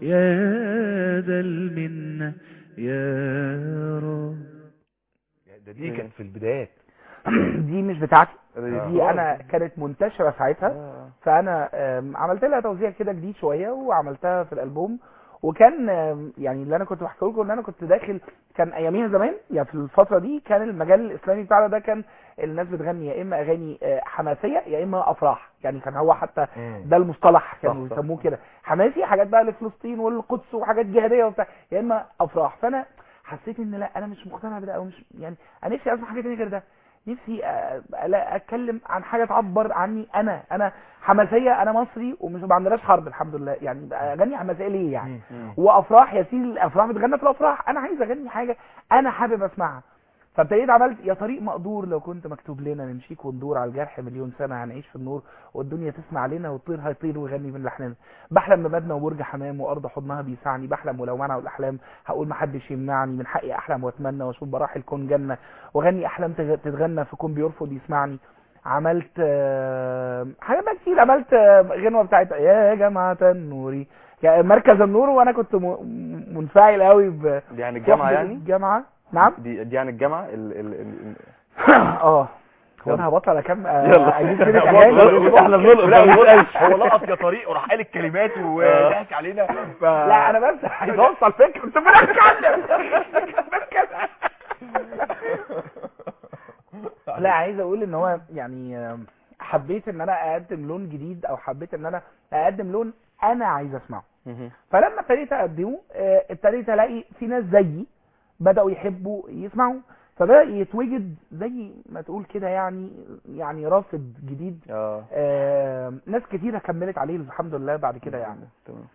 يا ذا المنة يا رب ده دي كانت في البدايات دي مش بتاعتي آه. دي انا كانت منتشره ساعتها فانا آم، عملت لها توزيع كده جديد شويه وعملتها في الالبوم وكان آم، يعني اللي انا كنت بحكي لكم ان انا كنت داخل كان اياميها زمان يعني في الفتره دي كان المجال الاسلامي بتاعنا ده كان الناس بتغني يا اما اغاني آه، حماسيه يا اما افراح يعني كان هو حتى ده المصطلح كانوا صح، صح. يسموه كده حماسي حاجات بقى لفلسطين والقدس وحاجات جهاديه وبتاع يا اما افراح فانا حسيت ان لا انا مش مقتنع بده او مش يعني انا نفسي اسمع حاجه تانية غير ده نفسي آه، ألا اتكلم عن حاجه تعبر عني انا انا حماسيه انا مصري ومش ما عندناش حرب الحمد لله يعني اغني حماسيه ليه يعني وافراح يا سيدي الافراح بتغنى في الافراح انا عايز اغني حاجه انا حابب اسمعها فابتديت عملت يا طريق مقدور لو كنت مكتوب لنا نمشيك وندور على الجرح مليون سنه هنعيش في النور والدنيا تسمع علينا والطير هيطير ويغني من لحننا بحلم بمبنى وبرج حمام وارض حضنها بيسعني بحلم ولو منع الاحلام هقول محدش يمنعني من حقي احلم واتمنى واشوف براح الكون جنه واغني احلام تغ- تتغنى في كون بيرفض يسمعني عملت آه، حاجات بقى كتير عملت آه، غنوه بتاعت يا جماعه النوري يعني مركز النور وانا كنت م- م- منفعل قوي ب دي يعني الجامعه وحدة يعني الجامعه نعم دي, دي يعني الجامعه ال ال ال اه هو انا هبطل اكمل آه، يلا. اجيب كده بطل. اغاني احنا بنلقط لا، ما هو- بنسألش. هو لقط يا طريق وراح قال الكلمات وضحك علينا ف... لا انا بس عايز اوصل فكره كنت بتكلم لا عايز اقول ان هو يعني آم، حبيت ان انا اقدم لون جديد او حبيت ان انا اقدم لون انا عايز اسمعه فلما ابتديت اقدمه آه، ابتديت الاقي في ناس زيي بداوا يحبوا يسمعوا فبدا يتوجد زي ما تقول كده يعني يعني رافد جديد اه آه ناس كتيره كملت عليه الحمد لله بعد كده يعني تمام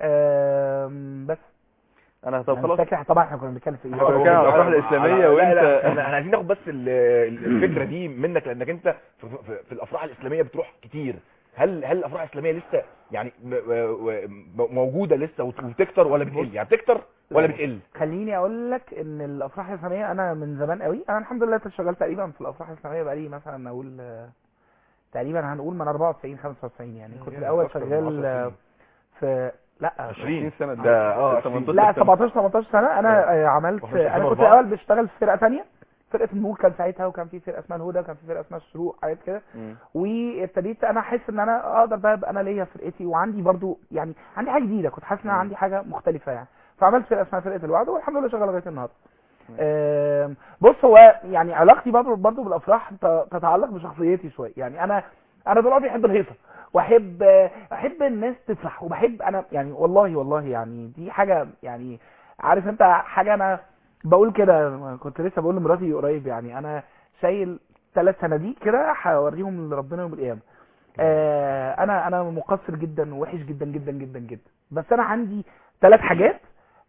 آه بس انا طب أنا خلاص فاكر طبعا احنا كنا بنتكلم في ايه هو كان على الأفراح الإسلامية لا، وأنت- لا، احنا احنا عايزين ناخد بس ال- ال- الفكره دي منك لانك انت في, في, في الافراح الاسلاميه بتروح كتير هل هل الافراح الاسلاميه لسه يعني م- و- و- موجوده لسه وت- وبتكتر ولا بتقل يعني بتكتر ولا بتقل خليني اقول لك ان الافراح الاسلاميه انا من زمان قوي انا الحمد لله شغال تقريبا في الافراح الاسلاميه بقالي مثلا اقول آه، تقريبا هنقول من 94 95 يعني كنت يعني الاول أكتر من شغال 10 آه، سنين. في لا 20 سنه ده اه 18 لا سنة. 17 18 سنه انا آه، عملت وإحنا في انا كنت 2004. الاول بشتغل في فرقه ثانيه فرقه النور كان ساعتها وكان في فرقه اسمها الهدى وكان في فرقه اسمها الشروق حاجات كده مم. وابتديت انا احس ان انا اقدر بقى ابقى انا ليا فرقتي وعندي برضو يعني عندي حاجه جديده كنت حاسس ان انا عندي حاجه مختلفه يعني فعملت فرقه اسمها فرقه الوعد والحمد لله شغاله لغايه النهارده آم، بص هو يعني علاقتي برضو برضو بالافراح ت- تتعلق بشخصيتي شويه يعني انا انا طول عمري بحب الهيصه واحب احب الناس تفرح وبحب انا يعني والله والله يعني دي حاجه يعني عارف انت حاجه انا بقول كده كنت لسه بقول لمراتي قريب يعني انا شايل ثلاث صناديق كده هوريهم لربنا يوم القيامه آه انا انا مقصر جدا ووحش جدا جدا جدا جدا بس انا عندي ثلاث حاجات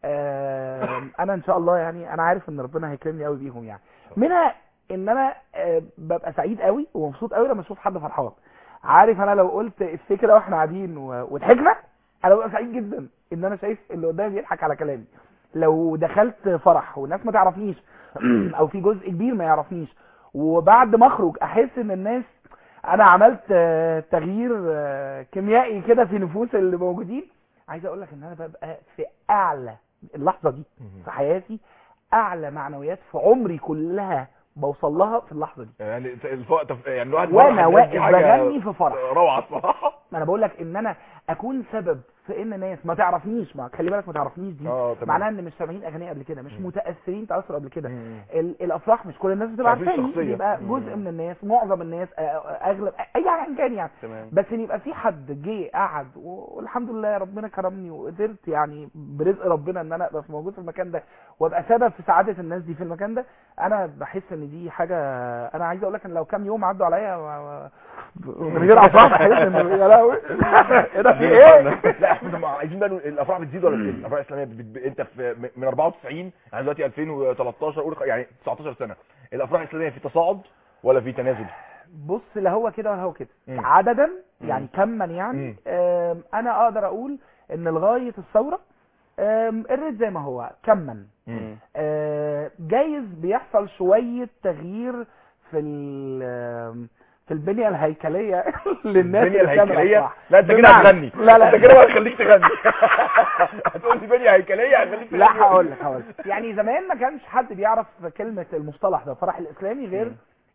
آه انا ان شاء الله يعني انا عارف ان ربنا هيكرمني قوي بيهم يعني منها ان انا آه ببقى سعيد قوي ومبسوط قوي لما اشوف حد فرحان عارف انا لو قلت افيه كده واحنا قاعدين و- وضحكنا انا ببقى سعيد جدا ان انا شايف اللي قدامي بيضحك على كلامي لو دخلت فرح والناس ما تعرفنيش او في جزء كبير ما يعرفنيش وبعد ما اخرج احس ان الناس انا عملت آه، تغيير آه، كيميائي كده في نفوس اللي موجودين عايز اقول لك ان انا ببقى في اعلى اللحظه دي في حياتي اعلى معنويات في عمري كلها بوصل لها في اللحظه دي يعني الفوق يعني الواحد وانا فرح الناس دي واقف حاجة بغني في فرح روعه الصراحه ما انا بقول لك ان انا اكون سبب في ان ناس ما تعرفنيش ما خلي بالك ما تعرفنيش دي اه تمام معناها ان مش سامعين اغاني قبل كده مش متاثرين تاثر قبل كده ال- الافراح مش كل الناس بتبقى عارفين عارفاني الشخصية. بيبقى مم. جزء من الناس معظم الناس آه، آه، اغلب اي حاجه كان يعني تمام بس ان يبقى في حد جه قعد و- والحمد لله ربنا كرمني وقدرت يعني برزق ربنا ان انا ابقى في- موجود في المكان ده وابقى سبب في سعاده الناس دي في المكان ده انا بحس ان دي حاجه انا عايز اقول لك ان لو كام يوم عدوا عليا ما- ما- من غير افراح بحس ان يا لهوي ايه ده في ايه لا احنا عايزين بقى نقول الافراح بتزيد ولا بتقل الافراح الاسلاميه بت- بت- انت في من 94 احنا دلوقتي 2013 قول يعني 19 سنه الافراح الاسلاميه في تصاعد ولا في تنازل بص لا هو كده ولا هو كده مم. عددا مم. يعني كما يعني مم. آم، انا اقدر اقول ان لغايه الثوره آم، الريت زي ما هو كما مم. آه، جايز بيحصل شويه تغيير في ال- آم، في البنيه الهيكليه للناس البنيه اللي بتعمل الهيكليه أفراح. لا انت كده بمعنى- هتغني لا لا انت كده هتخليك تغني هتقول لي بنيه هيكليه هتخليك تغني لا هقول لك هقول لك يعني زمان ما كانش حد بيعرف كلمه المصطلح ده الفرح الاسلامي غير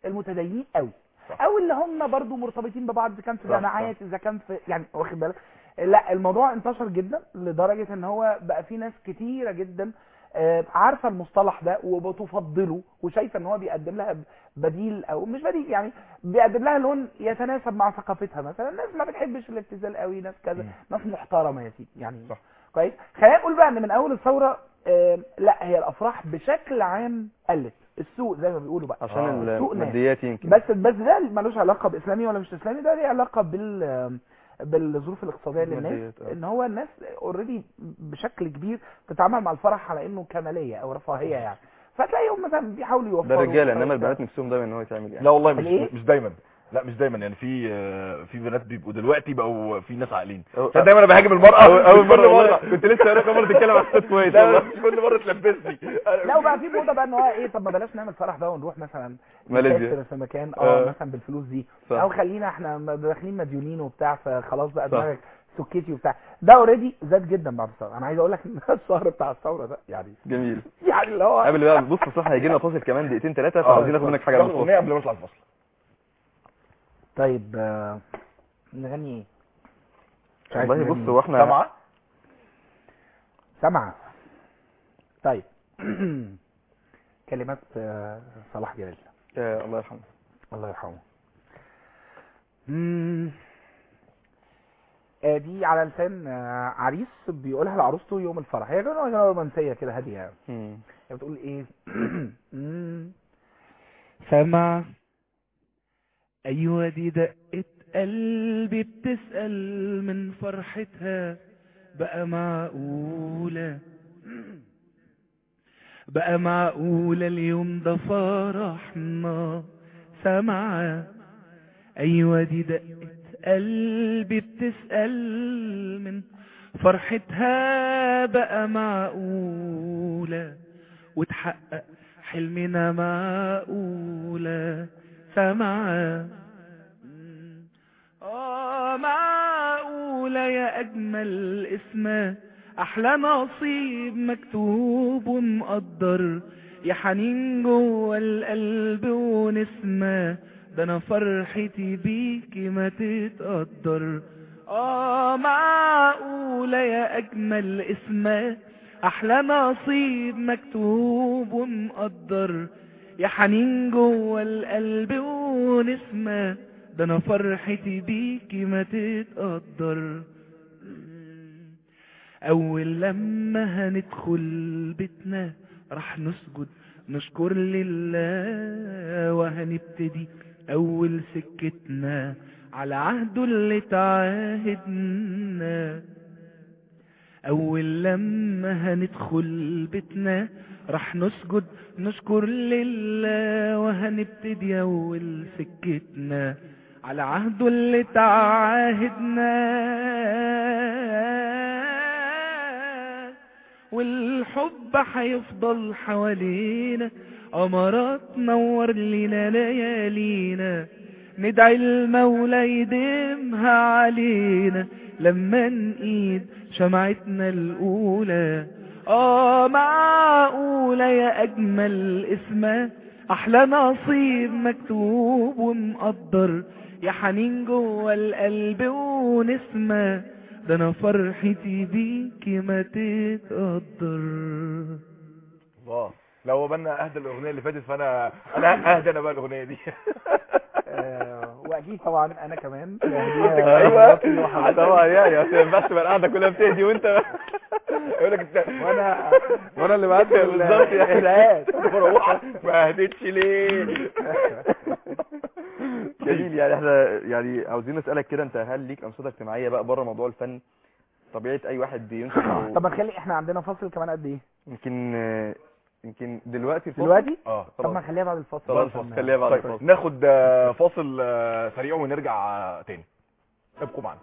المتدينين قوي او اللي هم برضو مرتبطين ببعض اذا كان في صح، جامعات اذا كان في يعني واخد بالك لا الموضوع انتشر جدا لدرجه ان هو بقى في ناس كتيره جدا آه، عارفه المصطلح ده وبتفضله وشايفه ان هو بيقدم لها بديل او مش بديل يعني بيقدم لها لون يتناسب مع ثقافتها مثلا ناس ما بتحبش الابتذال قوي ناس كذا ناس محترمه يا سيدي يعني صح. كويس خلينا نقول بقى ان من اول الثوره آه، لا هي الافراح بشكل عام قلت السوق زي ما بيقولوا بقى عشان السوق نام. الماديات يمكن بس بس ده ملوش علاقه باسلامي ولا مش اسلامي ده ليه علاقه بال بالظروف الاقتصاديه للناس الماديات، آه. ان هو الناس اوريدي بشكل كبير بتتعامل مع الفرح على انه كماليه او رفاهيه يعني فتلاقيهم مثلا بيحاولوا ده يوفروا الرجاله انما أو البنات نفسهم دايما ان هو يتعمل يعني لا والله مش الإيه؟ مش دايما لا مش دايما يعني في آه، في بنات بيبقوا دلوقتي بقوا في ناس عاقلين أو- عشان دايما انا بهاجم المراه أول- أول مش كل مرة والله مره كنت لسه هقول لك أول مرة تتكلم عن الست كويس لا والله. مش كل مره تلبسني لا وبقى في موضه بقى ان هو ايه طب ما بلاش نعمل فرح بقى ونروح مثلا ماليزيا. نسافر في مكان اه آه. مثلا بالفلوس دي صح. او خلينا احنا م- داخلين مديونين وبتاع فخلاص بقى صح. دماغك سكتي وبتاع ده اوريدي زاد جدا بعد الثوره انا عايز اقول لك ان الشهر بتاع الثوره ده يعني جميل يعني اللي هو قبل بقى بص صح هيجي لنا فاصل كمان دقيقتين ثلاثه فعاوزين ناخد منك حاجه ناخد من اغنيه الفاصل قبل ما نطلع الفصل طيب آه، نغني ايه؟ مش عارف والله نغني بص إيه. هو احنا سامعه سامعه طيب كلمات آه، صلاح جلال آه، الله يرحمه الله يرحمه مم. آه، دي على لسان آه، عريس بيقولها لعروسته يوم الفرح هي كانت أغنية رومانسيه كده هاديه يعني مم. هي بتقول ايه مم. سمع ايوه دي دقة قلبي بتسأل من فرحتها بقى معقولة بقى معقولة اليوم ده فرحنا سامعة ايوه دي دقة قلبي بتسأل من فرحتها بقى معقولة وتحقق حلمنا معقولة سامعة آه معقولة يا أجمل اسمه أحلى نصيب مكتوب ومقدر يا حنين جوه القلب ونسمة ده أنا فرحتي بيكي ما تتقدر آه معقولة يا أجمل اسمه أحلى نصيب مكتوب ومقدر يا حنين جوه القلب ونسمة ده أنا فرحتي بيكي ما تتقدر أول لما هندخل بيتنا راح نسجد نشكر لله وهنبتدي أول سكتنا على عهده اللي تعاهدنا أول لما هندخل بيتنا راح نسجد نشكر لله وهنبتدي أول سكتنا على عهده اللي تعاهدنا والحب هيفضل حوالينا قمرات نور لنا ليالينا ندعي المولى يديمها علينا لما نقيد شمعتنا الأولى آه معقولة يا أجمل اسمه أحلى نصيب مكتوب ومقدر يا حنين جوه القلب ونسمة ده أنا فرحتي بيكي ما تتقدر الله لا هو بالنا اهدى الاغنيه اللي فاتت فانا انا اهدى انا بقى الاغنيه دي آه، واكيد طبعا انا كمان ايوه طبعا يعني عشان ما ينفعش تبقى القعده كلها بتهدي وانت يقول لك انت وانا وانا اللي بعت بالظبط يا الإهداءات. مروحه ما هديتش ليه جميل يعني احنا يعني عاوزين نسالك كده انت هل ليك انشطه اجتماعيه بقى بره موضوع الفن طبيعه اي واحد بينشط أو- طب ما نخلي احنا عندنا فاصل كمان قد ايه يمكن آه، يمكن دلوقتي الفاصل- دلوقتي اه طب ما نخليها بعد الفاصل خلاص عشان- خليها بعد طيب الفاصل ناخد آه، فاصل آه، سريع ونرجع آه، تاني ابقوا معنا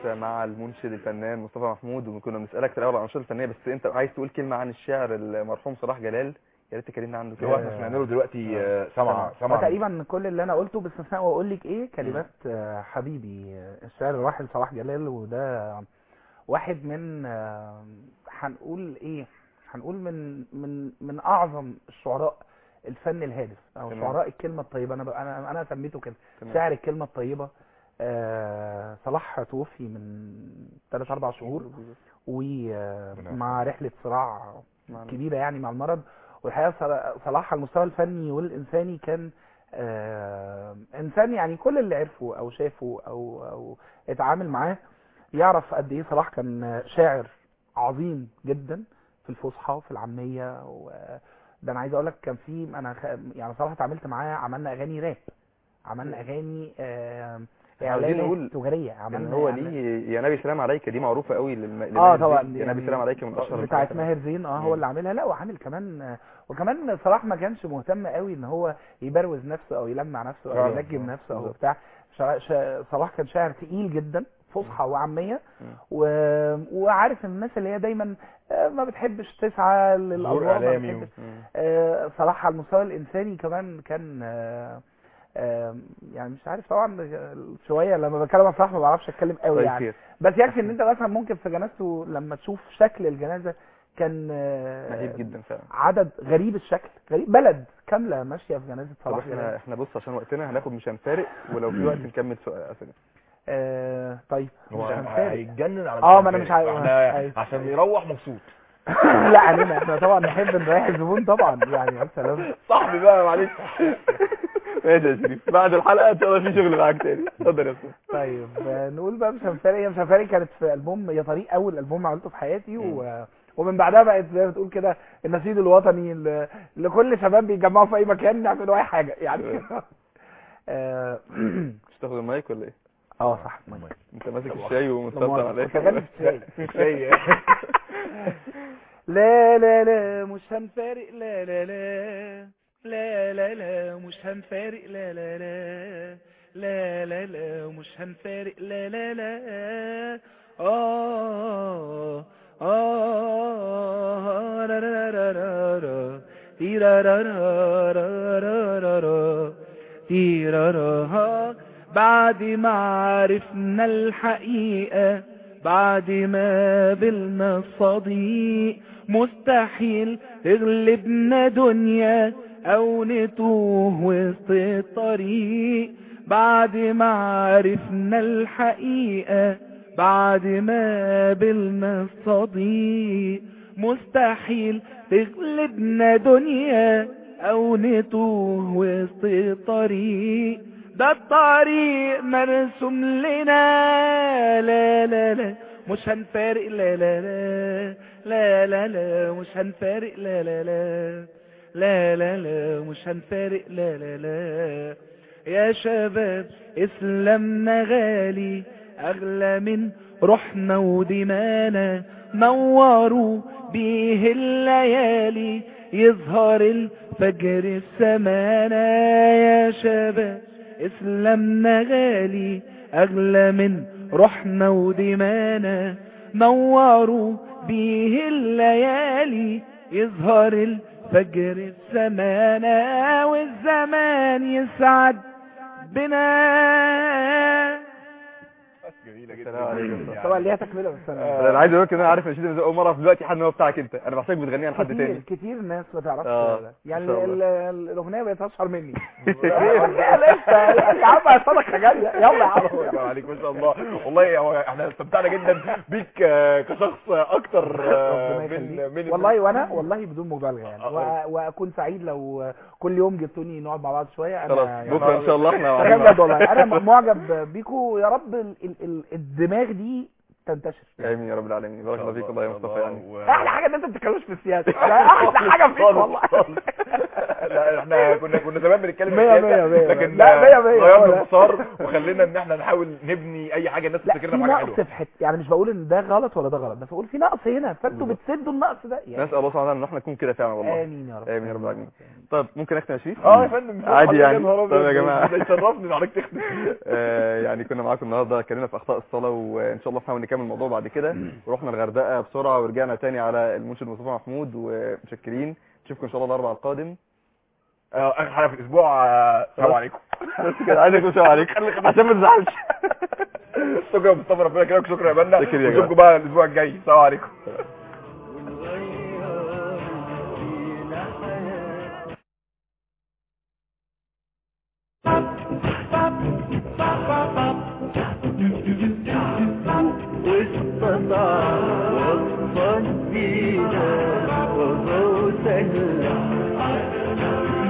لسه مع المنشد الفنان مصطفى محمود وكنا بنسالك في الاول عن الانشطه الفنيه بس انت عايز تقول كلمه عن الشاعر المرحوم صلاح جلال يا ريت تكلمنا عنه اللي هو احنا سمعنا له دلوقتي آه، سمع سمع تقريبا كل اللي انا قلته باستثناء واقول لك ايه كلمات آه، حبيبي آه، الشاعر الراحل صلاح جلال وده واحد من آه، هنقول ايه هنقول من من من اعظم الشعراء الفن الهادف او تمام. شعراء الكلمه الطيبه انا ب- انا انا سميته كده تمام. شاعر الكلمه الطيبه آه، صلاح توفي من 3 4 شهور ومع رحله صراع معنا. كبيره يعني مع المرض والحقيقه صلا- صلاح على المستوى الفني والانساني كان آه، انسان يعني كل اللي عرفه او شافه او او اتعامل معاه يعرف قد ايه صلاح كان شاعر عظيم جدا في الفصحى وفي العاميه وده انا عايز اقول لك كان في انا خ... يعني صراحه اتعاملت معاه عملنا اغاني راب عملنا اغاني آه إحنا عاوزين اعلانات نقول تجاريه ان عملنا هو يعني- ليه يا نبي سلام عليك دي معروفه قوي للم... اه لماهر طبعا زين. يا نبي يعني سلام عليك من اشهر بتاعت الحاجات. ماهر زين اه هو اللي عاملها لا وعامل كمان وكمان صلاح ما كانش مهتم قوي ان هو يبروز نفسه او يلمع نفسه او فعلا. ينجم نفسه او بالظبط. بتاع شا- شا- صلاح كان شاعر تقيل جدا فصحى وعاميه مم. و... وعارف إن الناس اللي هي دايما آه، ما بتحبش تسعى للاضواء ما إعلامي و- بتحبش آه، صلاح على المستوى الانساني كمان كان آه، آه، يعني مش عارف طبعا شويه لما بتكلم عن صلاح ما بعرفش اتكلم قوي طيب يعني خير. بس يكفي ان انت مثلا ممكن في جنازته لما تشوف شكل الجنازه كان آه، مهيب جدا فعلا عدد غريب الشكل غريب بلد كامله ماشيه في جنازه طب صلاح احنا جلال. احنا بص عشان وقتنا هناخد مش هنفارق ولو في وقت نكمل سؤال اسئله آه طيب هو مش هنفارق. هيتجنن على اه مش ما انا مش هنفارق. عارف احنا أيوة. عشان يروح مبسوط لا علينا احنا طبعا نحب نريح الزبون طبعا يعني يا سلام صاحبي بقى معلش ماشي يا شريف بعد الحلقه ان شاء الله في شغل معاك تاني اتفضل يا استاذ طيب آه، نقول بقى مش هنفارق هي مش هنفارق كانت في البوم يا طريق اول البوم عملته في حياتي و... ومن بعدها بقت زي ما بتقول كده النشيد الوطني اللي اللي كل شباب بيتجمعوا في اي مكان يعملوا اي حاجه يعني آه، مش تاخد المايك ولا ايه؟ اه صح انت ماسك الشاي ومتفضل لما- عليك شغال في الشاي. في الشاي لا لا لا مش هنفارق لا لا لا لا لا لا مش هنفارق لا لا لا لا لا لا مش هنفارق لا لا لا آه آه را را را را را دي را را را را را را را دي را را ها بعد ما عرفنا الحقيقة بعد ما قابلنا الصديق مستحيل تغلبنا دنيا او نتوه وسط الطريق بعد ما عرفنا الحقيقة بعد ما قابلنا الصديق مستحيل تغلبنا دنيا او نتوه وسط الطريق ده الطريق مرسوم لنا لا لا لا مش هنفارق لا لا لا لا لا لا مش هنفارق لا لا لا لا لا لا مش هنفارق لا لا لا يا شباب اسلامنا غالي اغلى من روحنا ودمانا نوروا بيه الليالي يظهر الفجر في سمانا يا شباب اسلامنا غالي اغلى من روحنا ودمانا نوروا بيه الليالي يظهر الفجر في سمانا والزمان يسعد بنا جميله السلام عليكم طبعا ليها تكمله بس انا انا عايز اقول لك ان انا عارف النشيد ده اول مره في دلوقتي حد ان هو بتاعك انت انا بحسك بتغنيها لحد كتير تاني كتير ناس ما تعرفش آه، ده. يعني ما شاء ال- الله. ال- الاغنيه بقت اشهر مني يا لسه يا عم صدقه جايه يلا يا عم الله عليك ما شاء الله والله هو احنا استمتعنا جدا بيك آه، كشخص اكتر آه، ربنا من يخليك. من والله وانا والله بدون مبالغه يعني و- واكون سعيد لو كل يوم جبتوني نقعد مع بعض شويه انا خلاص يعني بكره ان شاء الله احنا بجد بجد والله انا معجب بيكو يا رب ال- ال- ال- الدماغ دي تنتشر امين يا رب العالمين بارك الله فيك والله يا مصطفى يعني احلى حاجه ان انت ما بتتكلمش في السياسه ده احلى حاجه فيك والله لا احنا كنا كنا زمان بنتكلم مية بالسياسة، مية مية. لكن لا، مية مية. غيرنا هو ده. المسار وخلينا ان احنا نحاول نبني اي حاجه الناس لا في تفتكرنا بحاجه نقص حلوه في حته يعني مش بقول ان ده غلط ولا ده غلط بس بقول في نقص هنا فانتوا بتسدوا النقص ده يعني نسال الله سبحانه وتعالى ان احنا نكون كده فعلا والله امين يا رب امين يا رب العالمين طيب ممكن اختم يا شريف اه يا فندم عادي يعني نهار طب يا أبيض، جماعه ده يشرفني ان حضرتك تختم آه، يعني كنا معاكم النهارده اتكلمنا في اخطاء الصلاه وان شاء الله نحاول نكمل الموضوع بعد كده ورحنا الغردقه بسرعه ورجعنا تاني على المنشد مصطفى محمود ومتشكرين نشوفكم ان شاء الله الاربعاء القادم اه اخر حلقه في الاسبوع آه، السلام عليكم بس كده عايزك تقول السلام عليكم عشان ما تزعلش شكرا يا مصطفى ربنا يكرمك شكرا يا بنا شكرا يا جماعة. نشوفكم بقى الاسبوع الجاي السلام عليكم واستطاع وصفا بينا وغوثا